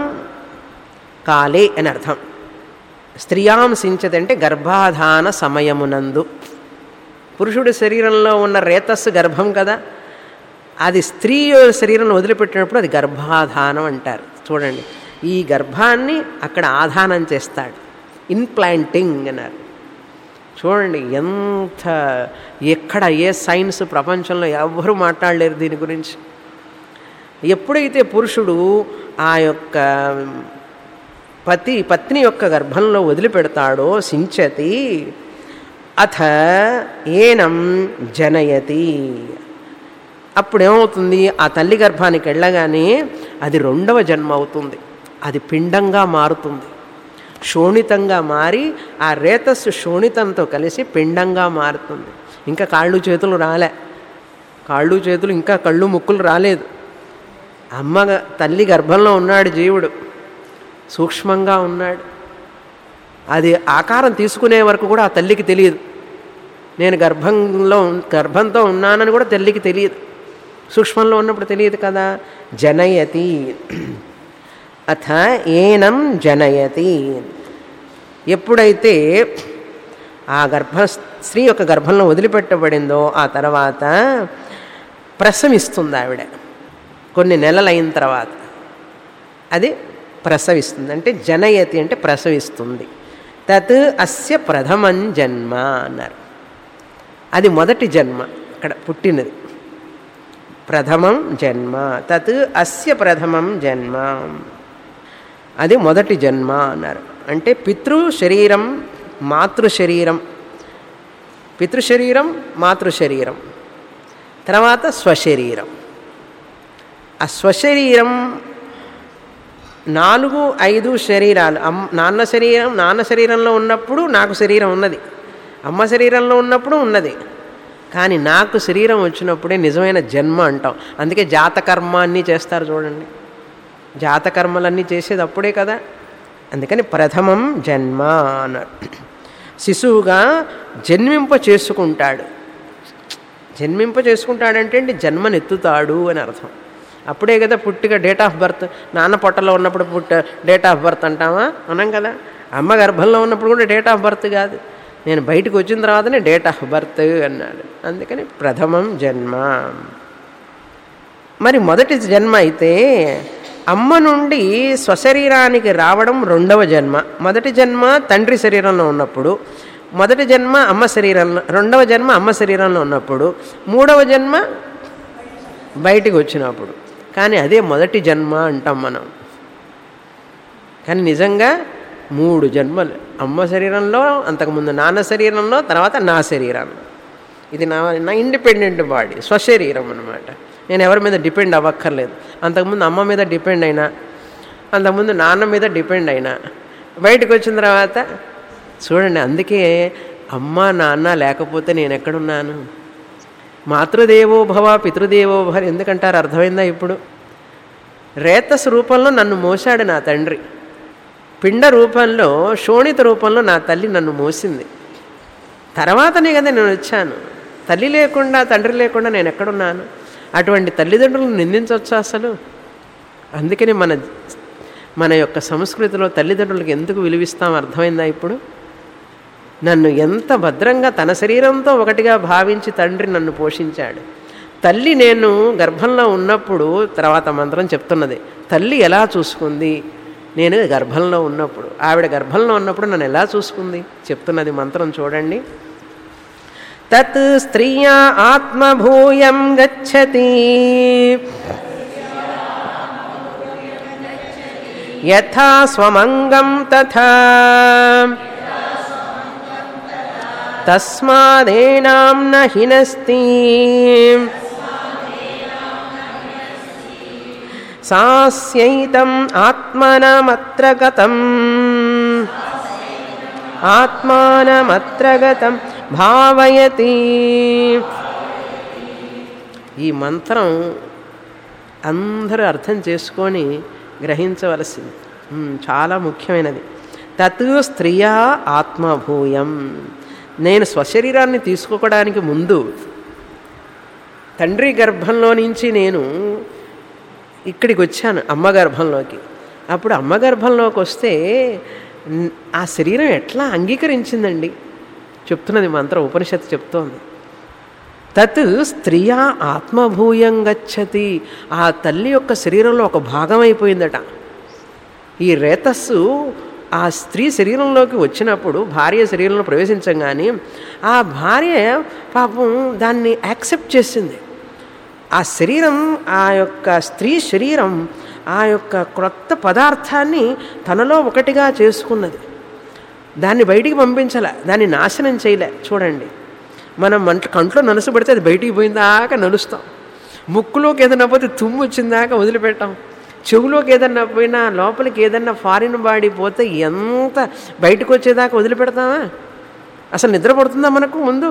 కాలే అని అర్థం స్త్రియాం సించతి అంటే గర్భాధాన సమయమునందు పురుషుడి శరీరంలో ఉన్న రేతస్సు గర్భం కదా అది స్త్రీ శరీరంలో వదిలిపెట్టినప్పుడు అది గర్భాధానం అంటారు చూడండి ఈ గర్భాన్ని అక్కడ ఆధానం చేస్తాడు ఇన్ప్లాంటింగ్ అన్నారు చూడండి ఎంత ఎక్కడ ఏ సైన్స్ ప్రపంచంలో ఎవ్వరూ మాట్లాడలేరు దీని గురించి ఎప్పుడైతే పురుషుడు ఆ యొక్క పతి పత్ని యొక్క గర్భంలో వదిలిపెడతాడో సించతి అథ ఏనం జనయతి అప్పుడేమవుతుంది ఆ తల్లి గర్భానికి వెళ్ళగానే అది రెండవ జన్మ అవుతుంది అది పిండంగా మారుతుంది శోణితంగా మారి ఆ రేతస్సు శోణితంతో కలిసి పిండంగా మారుతుంది ఇంకా కాళ్ళు చేతులు రాలే కాళ్ళు చేతులు ఇంకా కళ్ళు ముక్కులు రాలేదు అమ్మ గ- తల్లి గర్భంలో ఉన్నాడు జీవుడు సూక్ష్మంగా ఉన్నాడు అది ఆకారం తీసుకునే వరకు కూడా ఆ తల్లికి తెలియదు నేను గర్భంలో ఉన్- గర్భంతో ఉన్నానని కూడా తల్లికి తెలియదు సూక్ష్మంలో ఉన్నప్పుడు తెలియదు కదా జనయతి అథ ఏనం జనయతి ఎప్పుడైతే ఆ గర్భ స్త్రీ యొక్క గర్భంలో వదిలిపెట్టబడిందో ఆ తర్వాత ప్రసవిస్తుంది ఆవిడ కొన్ని నెలలు అయిన తర్వాత అది ప్రసవిస్తుంది అంటే జనయతి అంటే ప్రసవిస్తుంది తత్ అస్య ప్రథమం జన్మ అన్నారు అది మొదటి జన్మ అక్కడ పుట్టినది ప్రథమం జన్మ తత్ అస్య ప్రథమం జన్మ అది మొదటి జన్మ అన్నారు అంటే పితృ శరీరం మాతృ శరీరం పితృ శరీరం మాతృ శరీరం తర్వాత స్వశరీరం ఆ స్వశరీరం నాలుగు ఐదు శరీరాలు అమ్ నాన్న శరీరం నాన్న శరీరంలో ఉన్నప్పుడు నాకు శరీరం ఉన్నది అమ్మ శరీరంలో ఉన్నప్పుడు ఉన్నది కానీ నాకు శరీరం వచ్చినప్పుడే నిజమైన జన్మ అంటాం అందుకే జాతకర్మ అన్నీ చేస్తారు చూడండి జాతకర్మలన్నీ చేసేది అప్పుడే కదా అందుకని ప్రథమం జన్మ అన్నారు శిశువుగా జన్మింప చేసుకుంటాడు జన్మింప చేసుకుంటాడంటే అండి జన్మనెత్తుతాడు అని అర్థం అప్పుడే కదా పుట్టిగా డేట్ ఆఫ్ బర్త్ నాన్న పొట్టలో ఉన్నప్పుడు పుట్ట డేట్ ఆఫ్ బర్త్ అంటామా అనం కదా అమ్మ గర్భంలో ఉన్నప్పుడు కూడా డేట్ ఆఫ్ బర్త్ కాదు నేను బయటకు వచ్చిన తర్వాతనే డేట్ ఆఫ్ బర్త్ అన్నాడు అందుకని ప్రథమం జన్మ మరి మొదటి జన్మ అయితే అమ్మ నుండి స్వశరీరానికి రావడం రెండవ జన్మ మొదటి జన్మ తండ్రి శరీరంలో ఉన్నప్పుడు మొదటి జన్మ అమ్మ శరీరంలో రెండవ జన్మ అమ్మ శరీరంలో ఉన్నప్పుడు మూడవ జన్మ బయటికి వచ్చినప్పుడు కానీ అదే మొదటి జన్మ అంటాం మనం కానీ నిజంగా మూడు జన్మలు అమ్మ శరీరంలో అంతకుముందు నాన్న శరీరంలో తర్వాత నా శరీరంలో ఇది నా నా ఇండిపెండెంట్ బాడీ స్వశరీరం అనమాట నేను ఎవరి మీద డిపెండ్ అవ్వక్కర్లేదు అంతకుముందు అమ్మ మీద డిపెండ్ అయినా అంతకుముందు నాన్న మీద డిపెండ్ అయినా బయటకు వచ్చిన తర్వాత చూడండి అందుకే అమ్మ నాన్న లేకపోతే నేను ఎక్కడున్నాను మాతృదేవో భవ పితృదేవో భవ ఎందుకంటారు అర్థమైందా ఇప్పుడు రేతస్ రూపంలో నన్ను మోసాడు నా తండ్రి పిండ రూపంలో శోణిత రూపంలో నా తల్లి నన్ను మోసింది తర్వాతనే కదా నేను వచ్చాను తల్లి లేకుండా తండ్రి లేకుండా నేను ఎక్కడున్నాను అటువంటి తల్లిదండ్రులను నిందించవచ్చు అసలు అందుకని మన మన యొక్క సంస్కృతిలో తల్లిదండ్రులకు ఎందుకు విలువిస్తాం అర్థమైందా ఇప్పుడు నన్ను ఎంత భద్రంగా తన శరీరంతో ఒకటిగా భావించి తండ్రి నన్ను పోషించాడు తల్లి నేను గర్భంలో ఉన్నప్పుడు తర్వాత మంత్రం చెప్తున్నది తల్లి ఎలా చూసుకుంది నేను గర్భంలో ఉన్నప్పుడు ఆవిడ గర్భంలో ఉన్నప్పుడు నన్ను ఎలా చూసుకుంది చెప్తున్నది మంత్రం చూడండి తత్ స్త్రియా ఆత్మభూయం గచ్చతి యథా స్వమంగం తథా తస్మాదేనాం న హినస్తి సాస్యైతం ఆత్మనమత్ర గతం ఆత్మానమత్ర గతం భావయతి ఈ మంత్రం అందరూ అర్థం చేసుకొని గ్రహించవలసింది ఉమ్, చాలా ముఖ్యమైనది తత్ స్త్రియా ఆత్మభూయం నేను స్వశరీరాన్ని తీసుకోవడానికి ముందు తండ్రి గర్భంలో నుంచి నేను ఇక్కడికి వచ్చాను అమ్మ గర్భంలోకి అప్పుడు అమ్మ గర్భంలోకి వస్తే న్- ఆ శరీరం ఎట్లా అంగీకరించిందండి చెప్తున్నది మంత్రం ఉపనిషత్తు చెప్తోంది తత్ స్త్రియా ఆత్మభూయం గచ్చతి ఆ తల్లి యొక్క శరీరంలో ఒక భాగం అయిపోయిందట ఈ రేతస్సు ఆ స్త్రీ శరీరంలోకి వచ్చినప్పుడు భార్య శరీరంలో ప్రవేశించగానే ఆ భార్య పాపం దాన్ని యాక్సెప్ట్ చేసింది ఆ శరీరం ఆ యొక్క స్త్రీ శరీరం ఆ యొక్క క్రొత్త పదార్థాన్ని తనలో ఒకటిగా చేసుకున్నది దాన్ని బయటికి పంపించాల దాన్ని నాశనం చేయలే చూడండి మనం మంట కంట్లో నలుసు పడితే అది బయటికి పోయిందాక నలుస్తాం ముక్కులోకి ఏదైనా పోతే తుమ్ము వచ్చిందాక వదిలిపెట్టాం చెవులోకి ఏదన్నా పోయినా లోపలికి ఏదన్నా ఫారిన్ బాడీ పోతే ఎంత బయటకు వచ్చేదాకా వదిలిపెడతామా అసలు నిద్ర పడుతుందా మనకు ముందు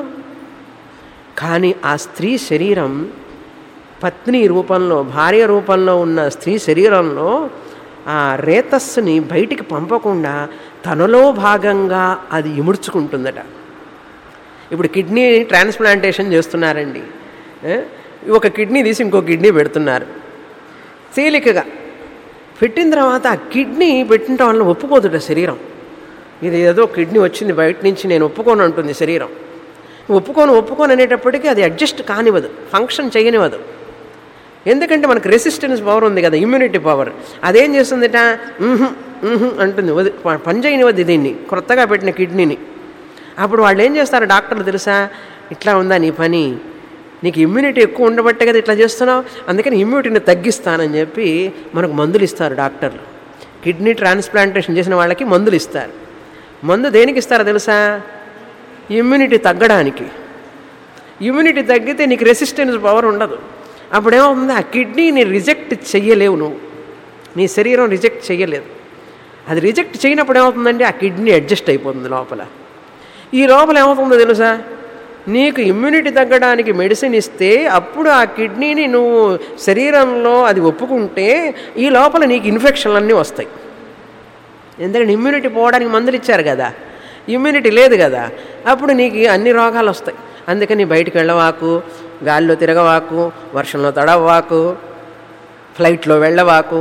కానీ ఆ స్త్రీ శరీరం పత్ని రూపంలో భార్య రూపంలో ఉన్న స్త్రీ శరీరంలో ఆ రేతస్సుని బయటికి పంపకుండా తనలో భాగంగా అది ఇముడ్చుకుంటుందట ఇప్పుడు కిడ్నీ ట్రాన్స్ప్లాంటేషన్ చేస్తున్నారండి ఏ? ఒక కిడ్నీ తీసి ఇంకో కిడ్నీ పెడుతున్నారు తేలికగా పెట్టిన తర్వాత ఆ కిడ్నీ పెట్టిన వల్ల ఒప్పుకోదుట శరీరం ఇది ఏదో కిడ్నీ వచ్చింది బయట నుంచి నేను ఒప్పుకోను అంటుంది శరీరం ఒప్పుకోను ఒప్పుకోను అనేటప్పటికీ అది అడ్జస్ట్ కానివ్వదు ఫంక్షన్ చేయనివ్వదు ఎందుకంటే మనకు రెసిస్టెన్స్ పవర్ ఉంది కదా ఇమ్యూనిటీ పవర్ అదేం చేస్తుందిట "ఉహుం, ఉహుం" అంటుంది వది ప- పని చేయనివ్వద్దు దీన్ని కొత్తగా పెట్టిన కిడ్నీని అప్పుడు వాళ్ళు ఏం చేస్తారు డాక్టర్లు తెలుసా ఇట్లా ఉందా నీ పని నీకు ఇమ్యూనిటీ ఎక్కువ ఉండబట్టే కదా ఇట్లా చేస్తున్నావు అందుకని ఇమ్యూనిటీని తగ్గిస్తానని చెప్పి మనకు మందులు ఇస్తారు డాక్టర్లు కిడ్నీ ట్రాన్స్ప్లాంటేషన్ చేసిన వాళ్ళకి మందులు ఇస్తారు మందు దేనికి ఇస్తారో తెలుసా ఇమ్యూనిటీ తగ్గడానికి ఇమ్యూనిటీ తగ్గితే నీకు రెసిస్టెన్స్ పవర్ ఉండదు అప్పుడేమవుతుంది ఆ కిడ్నీని రిజెక్ట్ చెయ్యలేవు నువ్వు నీ శరీరం రిజెక్ట్ చెయ్యలేదు అది రిజెక్ట్ చేయనప్పుడు ఏమవుతుందంటే ఆ కిడ్నీ అడ్జస్ట్ అయిపోతుంది లోపల ఈ లోపల ఏమవుతుందో తెలుసా నీకు ఇమ్యూనిటీ తగ్గడానికి మెడిసిన్ ఇస్తే అప్పుడు ఆ కిడ్నీని నువ్వు శరీరంలో అది ఒప్పుకుంటే ఈ లోపల నీకు ఇన్ఫెక్షన్లు అన్నీ వస్తాయి ఎందుకంటే ఇమ్యూనిటీ పోవడానికి మందులు ఇచ్చారు కదా ఇమ్యూనిటీ లేదు కదా అప్పుడు నీకు అన్ని రోగాలు వస్తాయి అందుకని బయటికి వెళ్ళవాకు గాలిలో తిరగవాకు వర్షంలో తడవవాకు ఫ్లైట్లో వెళ్ళవాకు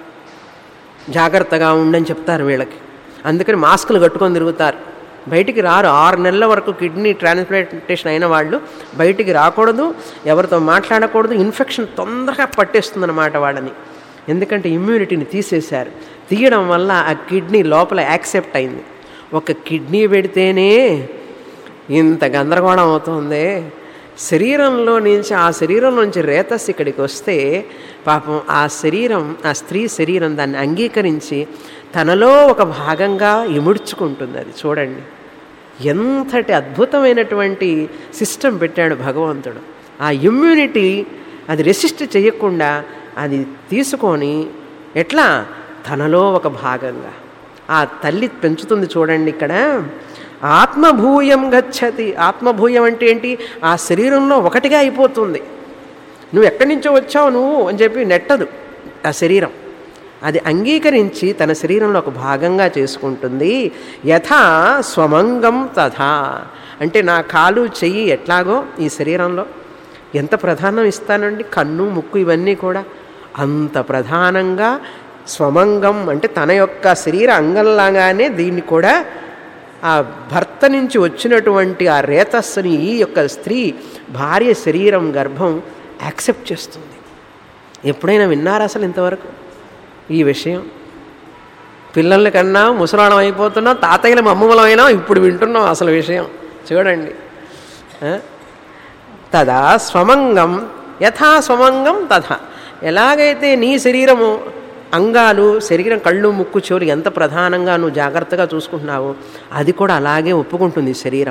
జాగ్రత్తగా ఉండని చెప్తారు వీళ్ళకి అందుకని మాస్కులు కట్టుకొని తిరుగుతారు బయటికి రారు ఆరు నెలల వరకు కిడ్నీ ట్రాన్స్ప్లాంటేషన్ అయిన వాళ్ళు బయటికి రాకూడదు ఎవరితో మాట్లాడకూడదు ఇన్ఫెక్షన్ తొందరగా పట్టేస్తుందన్నమాట వాళ్ళని ఎందుకంటే ఇమ్యూనిటీని తీసేశారు తీయడం వల్ల ఆ కిడ్నీ లోపల యాక్సెప్ట్ అయింది ఒక కిడ్నీ పెడితేనే ఇంత గందరగోళం అవుతుంది శరీరంలో నుంచి ఆ శరీరం నుంచి రేతస్ ఇక్కడికి వస్తే పాపం ఆ శరీరం ఆ స్త్రీ శరీరం దాన్ని అంగీకరించి తనలో ఒక భాగంగా ఇముడ్చుకుంటుంది అది చూడండి ఎంతటి అద్భుతమైనటువంటి సిస్టమ్ పెట్టాడు భగవంతుడు ఆ ఇమ్యూనిటీ అది రెసిస్ట్ చేయకుండా అది తీసుకొని ఎట్లా తనలో ఒక భాగంగా ఆ తల్లి పెంచుతుంది చూడండి ఇక్కడ ఆత్మభూయం గచ్చతి ఆత్మభూయం అంటే ఏంటి ఆ శరీరంలో ఒకటిగా అయిపోతుంది నువ్వు ఎక్కడి నుంచో వచ్చావు నువ్వు అని చెప్పి నెట్టదు ఆ శరీరం అది అంగీకరించి తన శరీరంలో ఒక భాగంగా చేసుకుంటుంది యథా స్వమంగం తథా అంటే నా కాలు చెయ్యి ఎట్లాగో ఈ శరీరంలో ఎంత ప్రధానం ఇస్తానండి కన్ను ముక్కు ఇవన్నీ కూడా అంత ప్రధానంగా స్వమంగం అంటే తన యొక్క శరీర అంగంలాగానే దీన్ని కూడా ఆ భర్త నుంచి వచ్చినటువంటి ఆ రేతస్సుని ఈ యొక్క స్త్రీ భార్య శరీరం గర్భం యాక్సెప్ట్ చేస్తుంది ఎప్పుడైనా విన్నారా అసలు ఇంతవరకు ఈ విషయం పిల్లల కన్నా ముసలాడం అయిపోతున్నాం తాతయ్యల అమ్మమ్మలం అయినా ఇప్పుడు వింటున్నాం అసలు విషయం చూడండి ఆ? తదా స్వమంగం యథా స్వమంగం తథా ఎలాగైతే నీ శరీరము అంగాలు శరీరం కళ్ళు ముక్కు చెవులు ఎంత ప్రధానంగా నువ్వు జాగ్రత్తగా చూసుకుంటున్నావో అది కూడా అలాగే ఒప్పుకుంటుంది ఈ శరీరం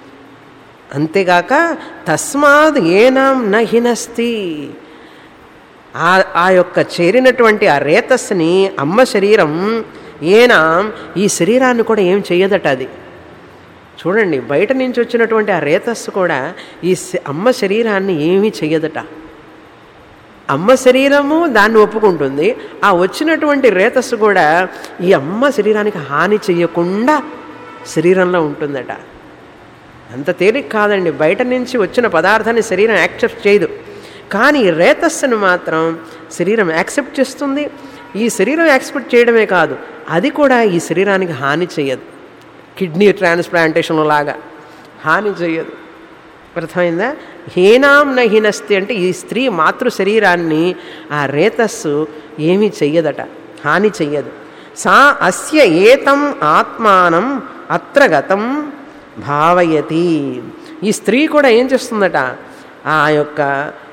అంతేగాక తస్మాత్ ఏనాం నహినస్తి ఆ ఆ యొక్క చేరినటువంటి ఆ రేతస్సుని అమ్మ శరీరం ఏనాం ఈ శరీరాన్ని కూడా ఏం చెయ్యదట అది చూడండి బయట నుంచి వచ్చినటువంటి ఆ రేతస్సు కూడా ఈ శ- అమ్మ శరీరాన్ని ఏమీ చెయ్యదట అమ్మ శరీరము దాన్ని ఒప్పుకుంటుంది ఆ వచ్చినటువంటి రేతస్సు కూడా ఈ అమ్మ శరీరానికి హాని చెయ్యకుండా శరీరంలో ఉంటుందట అంత తేలిక కాదండి బయట నుంచి వచ్చిన పదార్థాన్ని శరీరం యాక్సెప్ట్ చేయదు కానీ ఈ రేతస్సును మాత్రం శరీరం యాక్సెప్ట్ చేస్తుంది ఈ శరీరం యాక్సెప్ట్ చేయడమే కాదు అది కూడా ఈ శరీరానికి హాని చేయదు కిడ్నీ ట్రాన్స్ప్లాంటేషన్ లాగా హాని చేయదు అర్థమైందా హీనాం నహీనస్తి అంటే ఈ స్త్రీ మాతృ శరీరాన్ని ఆ రేతస్సు ఏమీ చెయ్యదట హాని చెయ్యదు సా అస్య ఏతం ఆత్మానం అత్ర గతం భావయతి ఈ స్త్రీ కూడా ఏం చేస్తుందట ఆ యొక్క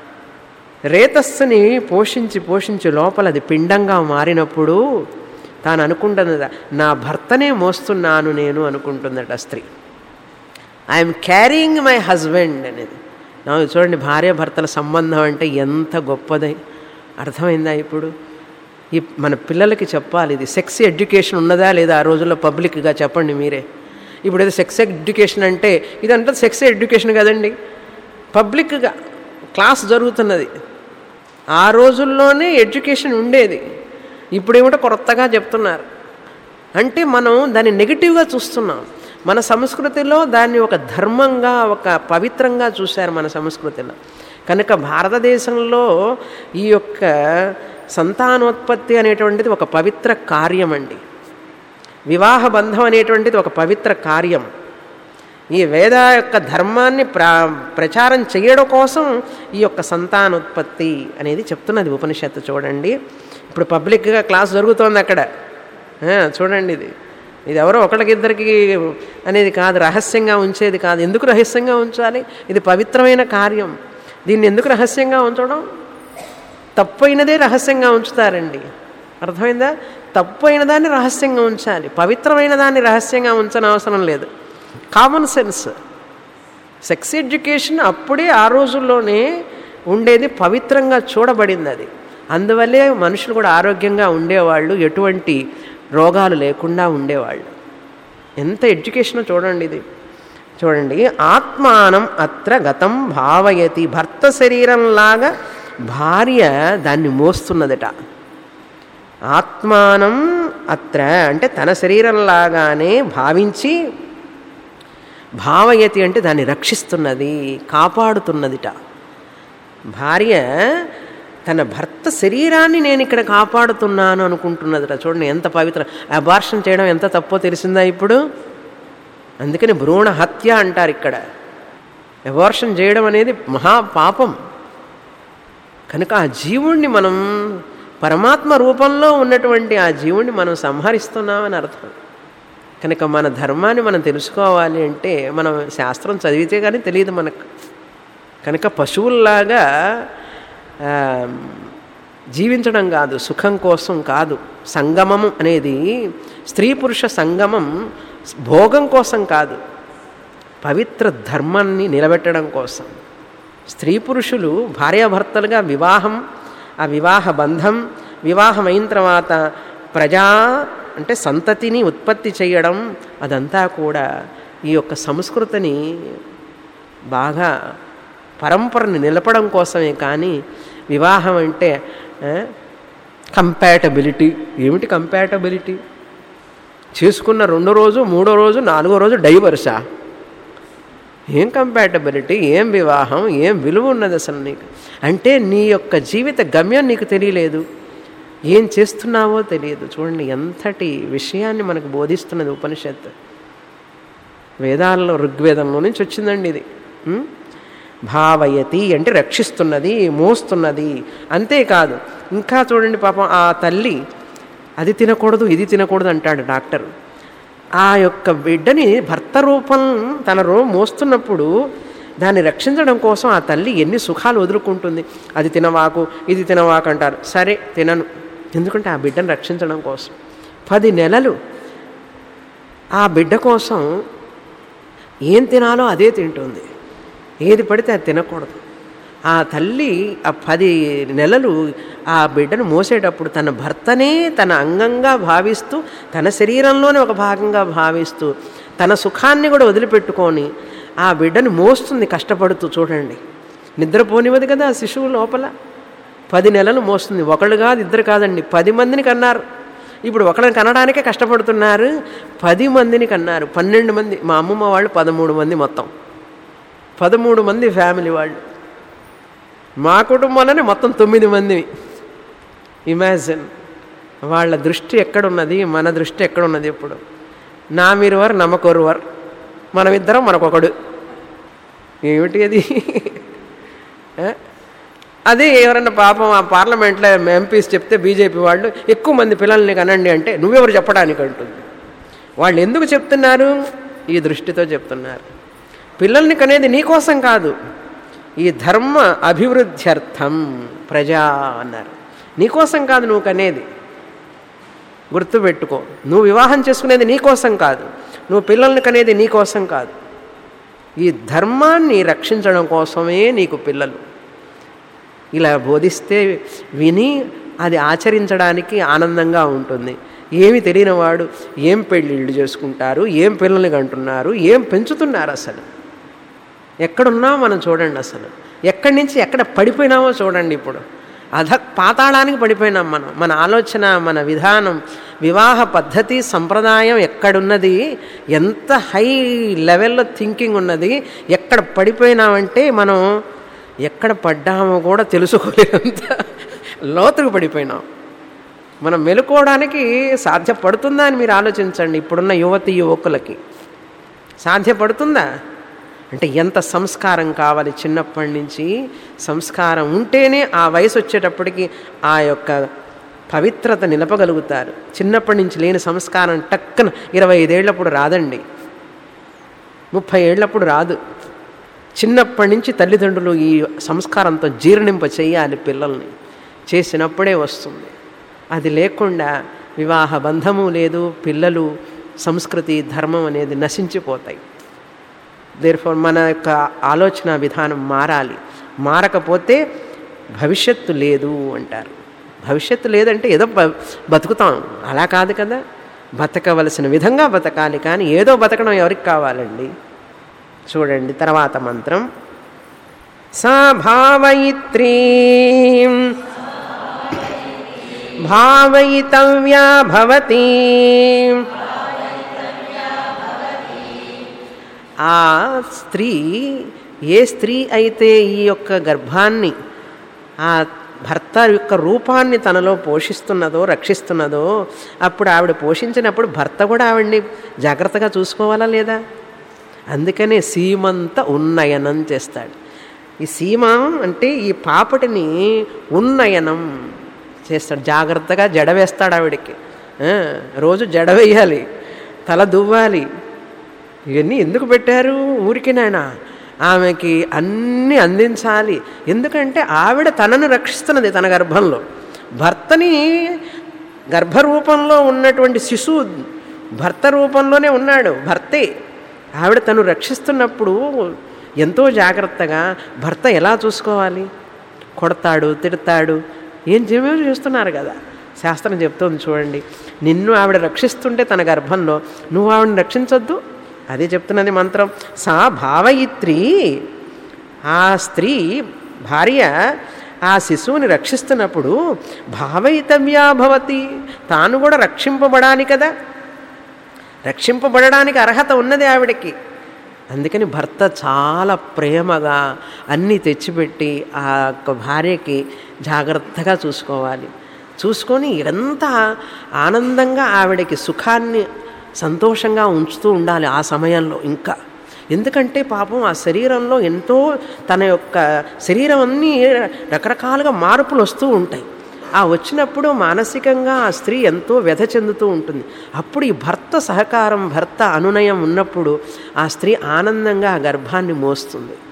రేతస్సుని పోషించి పోషించి లోపల అది పిండంగా మారినప్పుడు తాను అనుకుంటున్నద నా భర్తనే మోస్తున్నాను నేను అనుకుంటుందట స్త్రీ ఐఎమ్ క్యారీయింగ్ మై హస్బెండ్ అనేది నా చూడండి భార్య భర్తల సంబంధం అంటే ఎంత గొప్పది అర్థమైందా ఇప్పుడు ఈ మన పిల్లలకి చెప్పాలి ఇది సెక్స్ ఎడ్యుకేషన్ ఉన్నదా లేదా ఆ రోజుల్లో పబ్లిక్గా చెప్పండి మీరే ఇప్పుడు ఏదో సెక్స్ ఎడ్యుకేషన్ అంటే ఇదంతా సెక్స్ ఎడ్యుకేషన్ కదండి పబ్లిక్గా క్లాస్ జరుగుతున్నది ఆ రోజుల్లోనే ఎడ్యుకేషన్ ఉండేది ఇప్పుడేమిటో కొత్తగా చెప్తున్నారు అంటే మనం దాన్ని నెగిటివ్గా చూస్తున్నాం మన సంస్కృతిలో దాన్ని ఒక ధర్మంగా ఒక పవిత్రంగా చూశారు మన సంస్కృతిలో కనుక భారతదేశంలో ఈ యొక్క సంతానోత్పత్తి అనేటువంటిది ఒక పవిత్ర కార్యం అండి వివాహ బంధం అనేటువంటిది ఒక పవిత్ర కార్యం ఈ వేద యొక్క ధర్మాన్ని ప్ర ప్రచారం చేయడం కోసం ఈ యొక్క సంతానోత్పత్తి అనేది చెప్తున్నది ఉపనిషత్తు చూడండి ఇప్పుడు పబ్లిక్గా క్లాస్ జరుగుతోంది అక్కడ ఆ, చూడండి ఇది ఇది ఎవరో ఒకళ్ళకిద్దరికి అనేది కాదు రహస్యంగా ఉంచేది కాదు ఎందుకు రహస్యంగా ఉంచాలి ఇది పవిత్రమైన కార్యం దీన్ని ఎందుకు రహస్యంగా ఉంచడం తప్పైనదే రహస్యంగా ఉంచుతారండి అర్థమైందా తప్పైన దాన్ని రహస్యంగా ఉంచాలి పవిత్రమైన దాన్ని రహస్యంగా ఉంచని అవసరం లేదు కామన్ సెన్స్ సెక్స్ ఎడ్యుకేషన్ అప్పుడే ఆ రోజుల్లోనే ఉండేది పవిత్రంగా చూడబడింది అది అందువల్లే మనుషులు కూడా ఆరోగ్యంగా ఉండేవాళ్ళు ఎటువంటి రోగాలు లేకుండా ఉండేవాళ్ళు ఎంత ఎడ్యుకేషన్ చూడండి ఇది చూడండి ఆత్మానం అత్ర గతం భావయతి భర్త శరీరంలాగా భార్య దాన్ని మోస్తున్నదట ఆత్మానం అత్ర అంటే తన శరీరంలాగానే భావించి భావయతి అంటే దాన్ని రక్షిస్తున్నది కాపాడుతున్నదిట భార్య తన భర్త శరీరాన్ని నేను ఇక్కడ కాపాడుతున్నాను అనుకుంటున్నదిట చూడండి ఎంత పవిత్ర అబార్షన్ చేయడం ఎంత తప్పో తెలిసిందా ఇప్పుడు అందుకని భ్రూణ హత్య అంటారు ఇక్కడ అబార్షన్ చేయడం అనేది మహాపాపం కనుక ఆ జీవుణ్ణి మనం పరమాత్మ రూపంలో ఉన్నటువంటి ఆ జీవుణ్ణి మనం సంహరిస్తున్నామని అర్థం కనుక మన ధర్మాన్ని మనం తెలుసుకోవాలి అంటే మనం శాస్త్రం చదివితే కానీ తెలియదు మనకు కనుక పశువుల్లాగా ఆ, జీవించడం కాదు సుఖం కోసం కాదు సంగమం అనేది స్త్రీ పురుష సంగమం భోగం కోసం కాదు పవిత్ర ధర్మాన్ని నిలబెట్టడం కోసం స్త్రీ పురుషులు భార్యాభర్తలుగా వివాహం ఆ వివాహ బంధం వివాహం అయిన తర్వాత ప్రజా అంటే సంతతిని ఉత్పత్తి చేయడం అదంతా కూడా ఈ యొక్క సంస్కృతిని బాగా పరంపరని నిలపడం కోసమే కానీ వివాహం అంటే కంపాటబిలిటీ ఏమిటి కంపాటబిలిటీ చేసుకున్న రెండో రోజు మూడో రోజు నాలుగో రోజు డైవర్సా ఏం కంపాటబిలిటీ ఏం వివాహం ఏం విలువ ఉన్నది అసలు నీకు అంటే నీ యొక్క జీవిత గమ్యం నీకు తెలియలేదు ఏం చేస్తున్నావో తెలియదు చూడండి ఎంతటి విషయాన్ని మనకు బోధిస్తున్నది ఉపనిషత్తు వేదాల్లో ఋగ్వేదంలో నుంచి వచ్చిందండి ఇది ఉం? భావయతి అంటే రక్షిస్తున్నది మోస్తున్నది అంతేకాదు ఇంకా చూడండి పాపం ఆ తల్లి అది తినకూడదు ఇది తినకూడదు అంటాడు డాక్టర్ ఆ యొక్క బిడ్డని భర్త రూపం తన రో మోస్తున్నప్పుడు దాన్ని రక్షించడం కోసం ఆ తల్లి ఎన్ని సుఖాలు వదులుకుంటుంది అది తినవాకు ఇది తినవాకు అంటారు సరే తినను ఎందుకంటే ఆ బిడ్డను రక్షించడం కోసం పది నెలలు ఆ బిడ్డ కోసం ఏం తినాలో అదే తింటుంది ఏది పడితే అది తినకూడదు ఆ తల్లి ఆ పది నెలలు ఆ బిడ్డను మోసేటప్పుడు తన భర్తనే తన అంగంగా భావిస్తూ తన శరీరంలోనే ఒక భాగంగా భావిస్తూ తన సుఖాన్ని కూడా వదిలిపెట్టుకొని ఆ బిడ్డను మోస్తుంది కష్టపడుతూ చూడండి నిద్రపోనివ్వదు కదా ఆ శిశువు లోపల పది నెలలు మోస్తుంది ఒకళ్ళు కాదు ఇద్దరు కాదండి పది మందిని కన్నారు ఇప్పుడు ఒకళ్ళని కనడానికే కష్టపడుతున్నారు పది మందిని కన్నారు పన్నెండు మంది మా అమ్మమ్మ వాళ్ళు పదమూడు మంది మొత్తం పదమూడు మంది ఫ్యామిలీ వాళ్ళు మా కుటుంబంలోనే మొత్తం తొమ్మిది మంది ఇమాజిన్ వాళ్ళ దృష్టి ఎక్కడున్నది మన దృష్టి ఎక్కడున్నది ఇప్పుడు నా మీరువర్ నమ్మకొరువర్ మనమిద్దరం మనకొకడు ఏమిటి అది ఆ? అదే ఎవరన్నా పాపం ఆ పార్లమెంట్లో ఎంపీస్ చెప్తే బీజేపీ వాళ్ళు ఎక్కువ మంది పిల్లల్ని కనండి అంటే నువ్వెవరు చెప్పడానికి అంటుంది వాళ్ళు ఎందుకు చెప్తున్నారు ఈ దృష్టితో చెప్తున్నారు పిల్లల్ని కనేది నీకోసం కాదు ఈ ధర్మ అభివృద్ధ్యర్థం ప్రజా అన్నారు నీకోసం కాదు నువ్వు కనేది గుర్తుపెట్టుకో నువ్వు వివాహం చేసుకునేది నీకోసం కాదు నువ్వు పిల్లల్ని కనేది నీకోసం కాదు ఈ ధర్మాన్ని రక్షించడం కోసమే నీకు పిల్లలు ఇలా బోధిస్తే విని అది ఆచరించడానికి ఆనందంగా ఉంటుంది ఏమి తెలియని వాడు ఏం పెళ్ళిళ్ళు చేసుకుంటారు ఏం పిల్లల్ని కంటున్నారు ఏం పెంచుతున్నారు అసలు ఎక్కడున్నామో మనం చూడండి అసలు ఎక్కడి నుంచి ఎక్కడ పడిపోయినామో చూడండి ఇప్పుడు అధ పాతాళానికి పడిపోయినాం మనం మన ఆలోచన మన విధానం వివాహ పద్ధతి సంప్రదాయం ఎక్కడున్నది ఎంత హై లెవెల్లో థింకింగ్ ఉన్నది ఎక్కడ పడిపోయినామంటే మనం ఎక్కడ పడ్డామో కూడా తెలుసుకోలేనంత లోతుకు పడిపోయినాం మనం మెలుకోవడానికి సాధ్యపడుతుందా అని మీరు ఆలోచించండి ఇప్పుడున్న యువతి యువకులకి సాధ్యపడుతుందా అంటే ఎంత సంస్కారం కావాలి చిన్నప్పటి నుంచి సంస్కారం ఉంటేనే ఆ వయసు వచ్చేటప్పటికి ఆ యొక్క పవిత్రత నిలపగలుగుతారు చిన్నప్పటి నుంచి లేని సంస్కారం టక్కున ఇరవై ఐదేళ్లప్పుడు రాదండి ముప్పై ఏళ్లప్పుడు రాదు చిన్నప్పటి నుంచి తల్లిదండ్రులు ఈ సంస్కారంతో జీర్ణింప చేయాలి పిల్లల్ని చేసినప్పుడే వస్తుంది అది లేకుండా వివాహ బంధము లేదు పిల్లలు సంస్కృతి ధర్మం అనేది నశించిపోతాయి దేర్ఫోర్ మన యొక్క ఆలోచన విధానం మారాలి మారకపోతే భవిష్యత్తు లేదు అంటారు భవిష్యత్తు లేదంటే ఏదో బ- బతుకుతాం అలా కాదు కదా బతకవలసిన విధంగా బతకాలి కానీ ఏదో బతకడం ఎవరికి కావాలండి చూడండి తర్వాత మంత్రం సా భావయిత్రీ భావయితవ్యా భవతి ఆ స్త్రీ ఏ స్త్రీ అయితే ఈ యొక్క గర్భాన్ని ఆ భర్త యొక్క రూపాన్ని తనలో పోషిస్తున్నదో రక్షిస్తున్నదో అప్పుడు ఆవిడ పోషించినప్పుడు భర్త కూడా ఆవిడ్ని జాగ్రత్తగా చూసుకోవాలా లేదా అందుకనే సీమంత ఉన్నయనం చేస్తాడు ఈ సీమ అంటే ఈ పాపటిని ఉన్నయనం చేస్తాడు జాగ్రత్తగా జడ వేస్తాడు ఆవిడకి ఆ, రోజు జడ వేయాలి తల దువ్వాలి ఇవన్నీ ఎందుకు పెట్టారు ఊరికి నాయన ఆమెకి అన్నీ అందించాలి ఎందుకంటే ఆవిడ తనను రక్షిస్తున్నది తన గర్భంలో భర్తని గర్భరూపంలో ఉన్నటువంటి శిశువు భర్త రూపంలోనే ఉన్నాడు భర్తే ఆవిడ తను రక్షిస్తున్నప్పుడు ఎంతో జాగ్రత్తగా భర్త ఎలా చూసుకోవాలి కొడతాడు తిడతాడు ఏం ఏమేమి చేస్తున్నారు కదా శాస్త్రం చెప్తోంది చూడండి నిన్ను ఆవిడ రక్షిస్తుంటే తన గర్భంలో నువ్వు ఆవిడని రక్షించొద్దు అదే చెప్తున్నది మంత్రం సా భావయిత్రి ఆ స్త్రీ భార్య ఆ శిశువుని రక్షిస్తున్నప్పుడు భావయితవ్యా భవతి తాను కూడా రక్షింపబడాలి కదా రక్షింపబడడానికి అర్హత ఉన్నది ఆవిడకి అందుకని భర్త చాలా ప్రేమగా అన్నీ తెచ్చిపెట్టి ఆ యొక్క భార్యకి జాగ్రత్తగా చూసుకోవాలి చూసుకొని ఎంత ఆనందంగా ఆవిడకి సుఖాన్ని సంతోషంగా ఉంచుతూ ఉండాలి ఆ సమయంలో ఇంకా ఎందుకంటే పాపం ఆ శరీరంలో ఎంతో తన యొక్క శరీరం అన్నీ రకరకాలుగా మార్పులు వస్తూ ఉంటాయి ఆ వచ్చినప్పుడు మానసికంగా ఆ స్త్రీ ఎంతో వ్యధ చెందుతూ ఉంటుంది అప్పుడు ఈ భర్త సహకారం భర్త అనునయం ఉన్నప్పుడు ఆ స్త్రీ ఆనందంగా ఆ గర్భాన్ని మోస్తుంది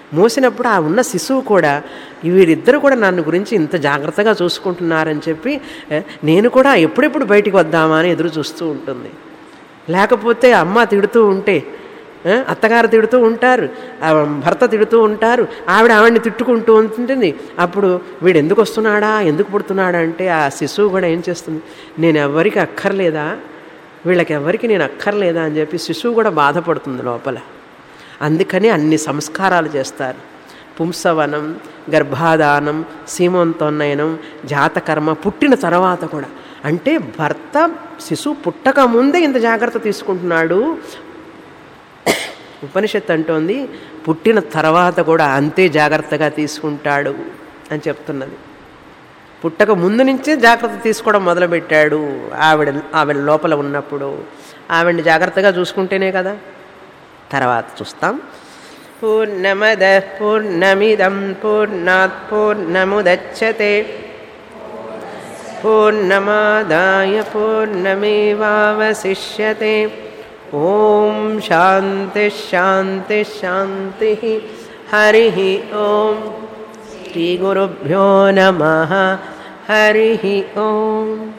మోసినప్పుడు ఆ ఉన్న శిశువు కూడా వీరిద్దరు కూడా నన్ను గురించి ఇంత జాగ్రత్తగా చూసుకుంటున్నారని చెప్పి ఏ, నేను కూడా ఎప్పుడెప్పుడు బయటికి వద్దామా అని ఎదురు చూస్తూ ఉంటుంది లేకపోతే అమ్మ తిడుతూ ఉంటే ఆ, అత్తగారు తిడుతూ ఉంటారు ఆ, భర్త తిడుతూ ఉంటారు ఆవిడ ఆవిడని తిట్టుకుంటూ ఉంటుంది అప్పుడు వీడు ఎందుకు వస్తున్నాడా ఎందుకు పుడుతున్నాడా అంటే ఆ శిశువు కూడా ఏం చేస్తుంది నేను ఎవరికి అక్కర్లేదా వీళ్ళకి ఎవరికి నేను అక్కర్లేదా అని చెప్పి శిశువు కూడా బాధపడుతుంది లోపల అందుకని అన్ని సంస్కారాలు చేస్తారు పుంసవనం గర్భాధానం సీమంతోన్నయనం జాతకర్మ పుట్టిన తర్వాత కూడా అంటే భర్త శిశువు పుట్టక ముందే ఇంత జాగ్రత్త తీసుకుంటున్నాడు ఉపనిషత్తు అంటోంది పుట్టిన తర్వాత కూడా అంతే జాగ్రత్తగా తీసుకుంటాడు అని చెప్తున్నది పుట్టక ముందు నుంచే జాగ్రత్త తీసుకోవడం మొదలుపెట్టాడు ఆవిడ ఆవిడ లోపల ఉన్నప్పుడు ఆవిడని జాగ్రత్తగా చూసుకుంటేనే కదా తర్వాత చూస్తాం పూర్ణమద పూర్ణమిదం పూర్ణాత్ పూర్ణముదచ్చతే పూర్ణమాదాయ పూర్ణమేవావశిష్యతే ఓం శాంతి శాంతి శాంతి హరి ఓం శ్రీగురుభ్యో నమ హరి ఓం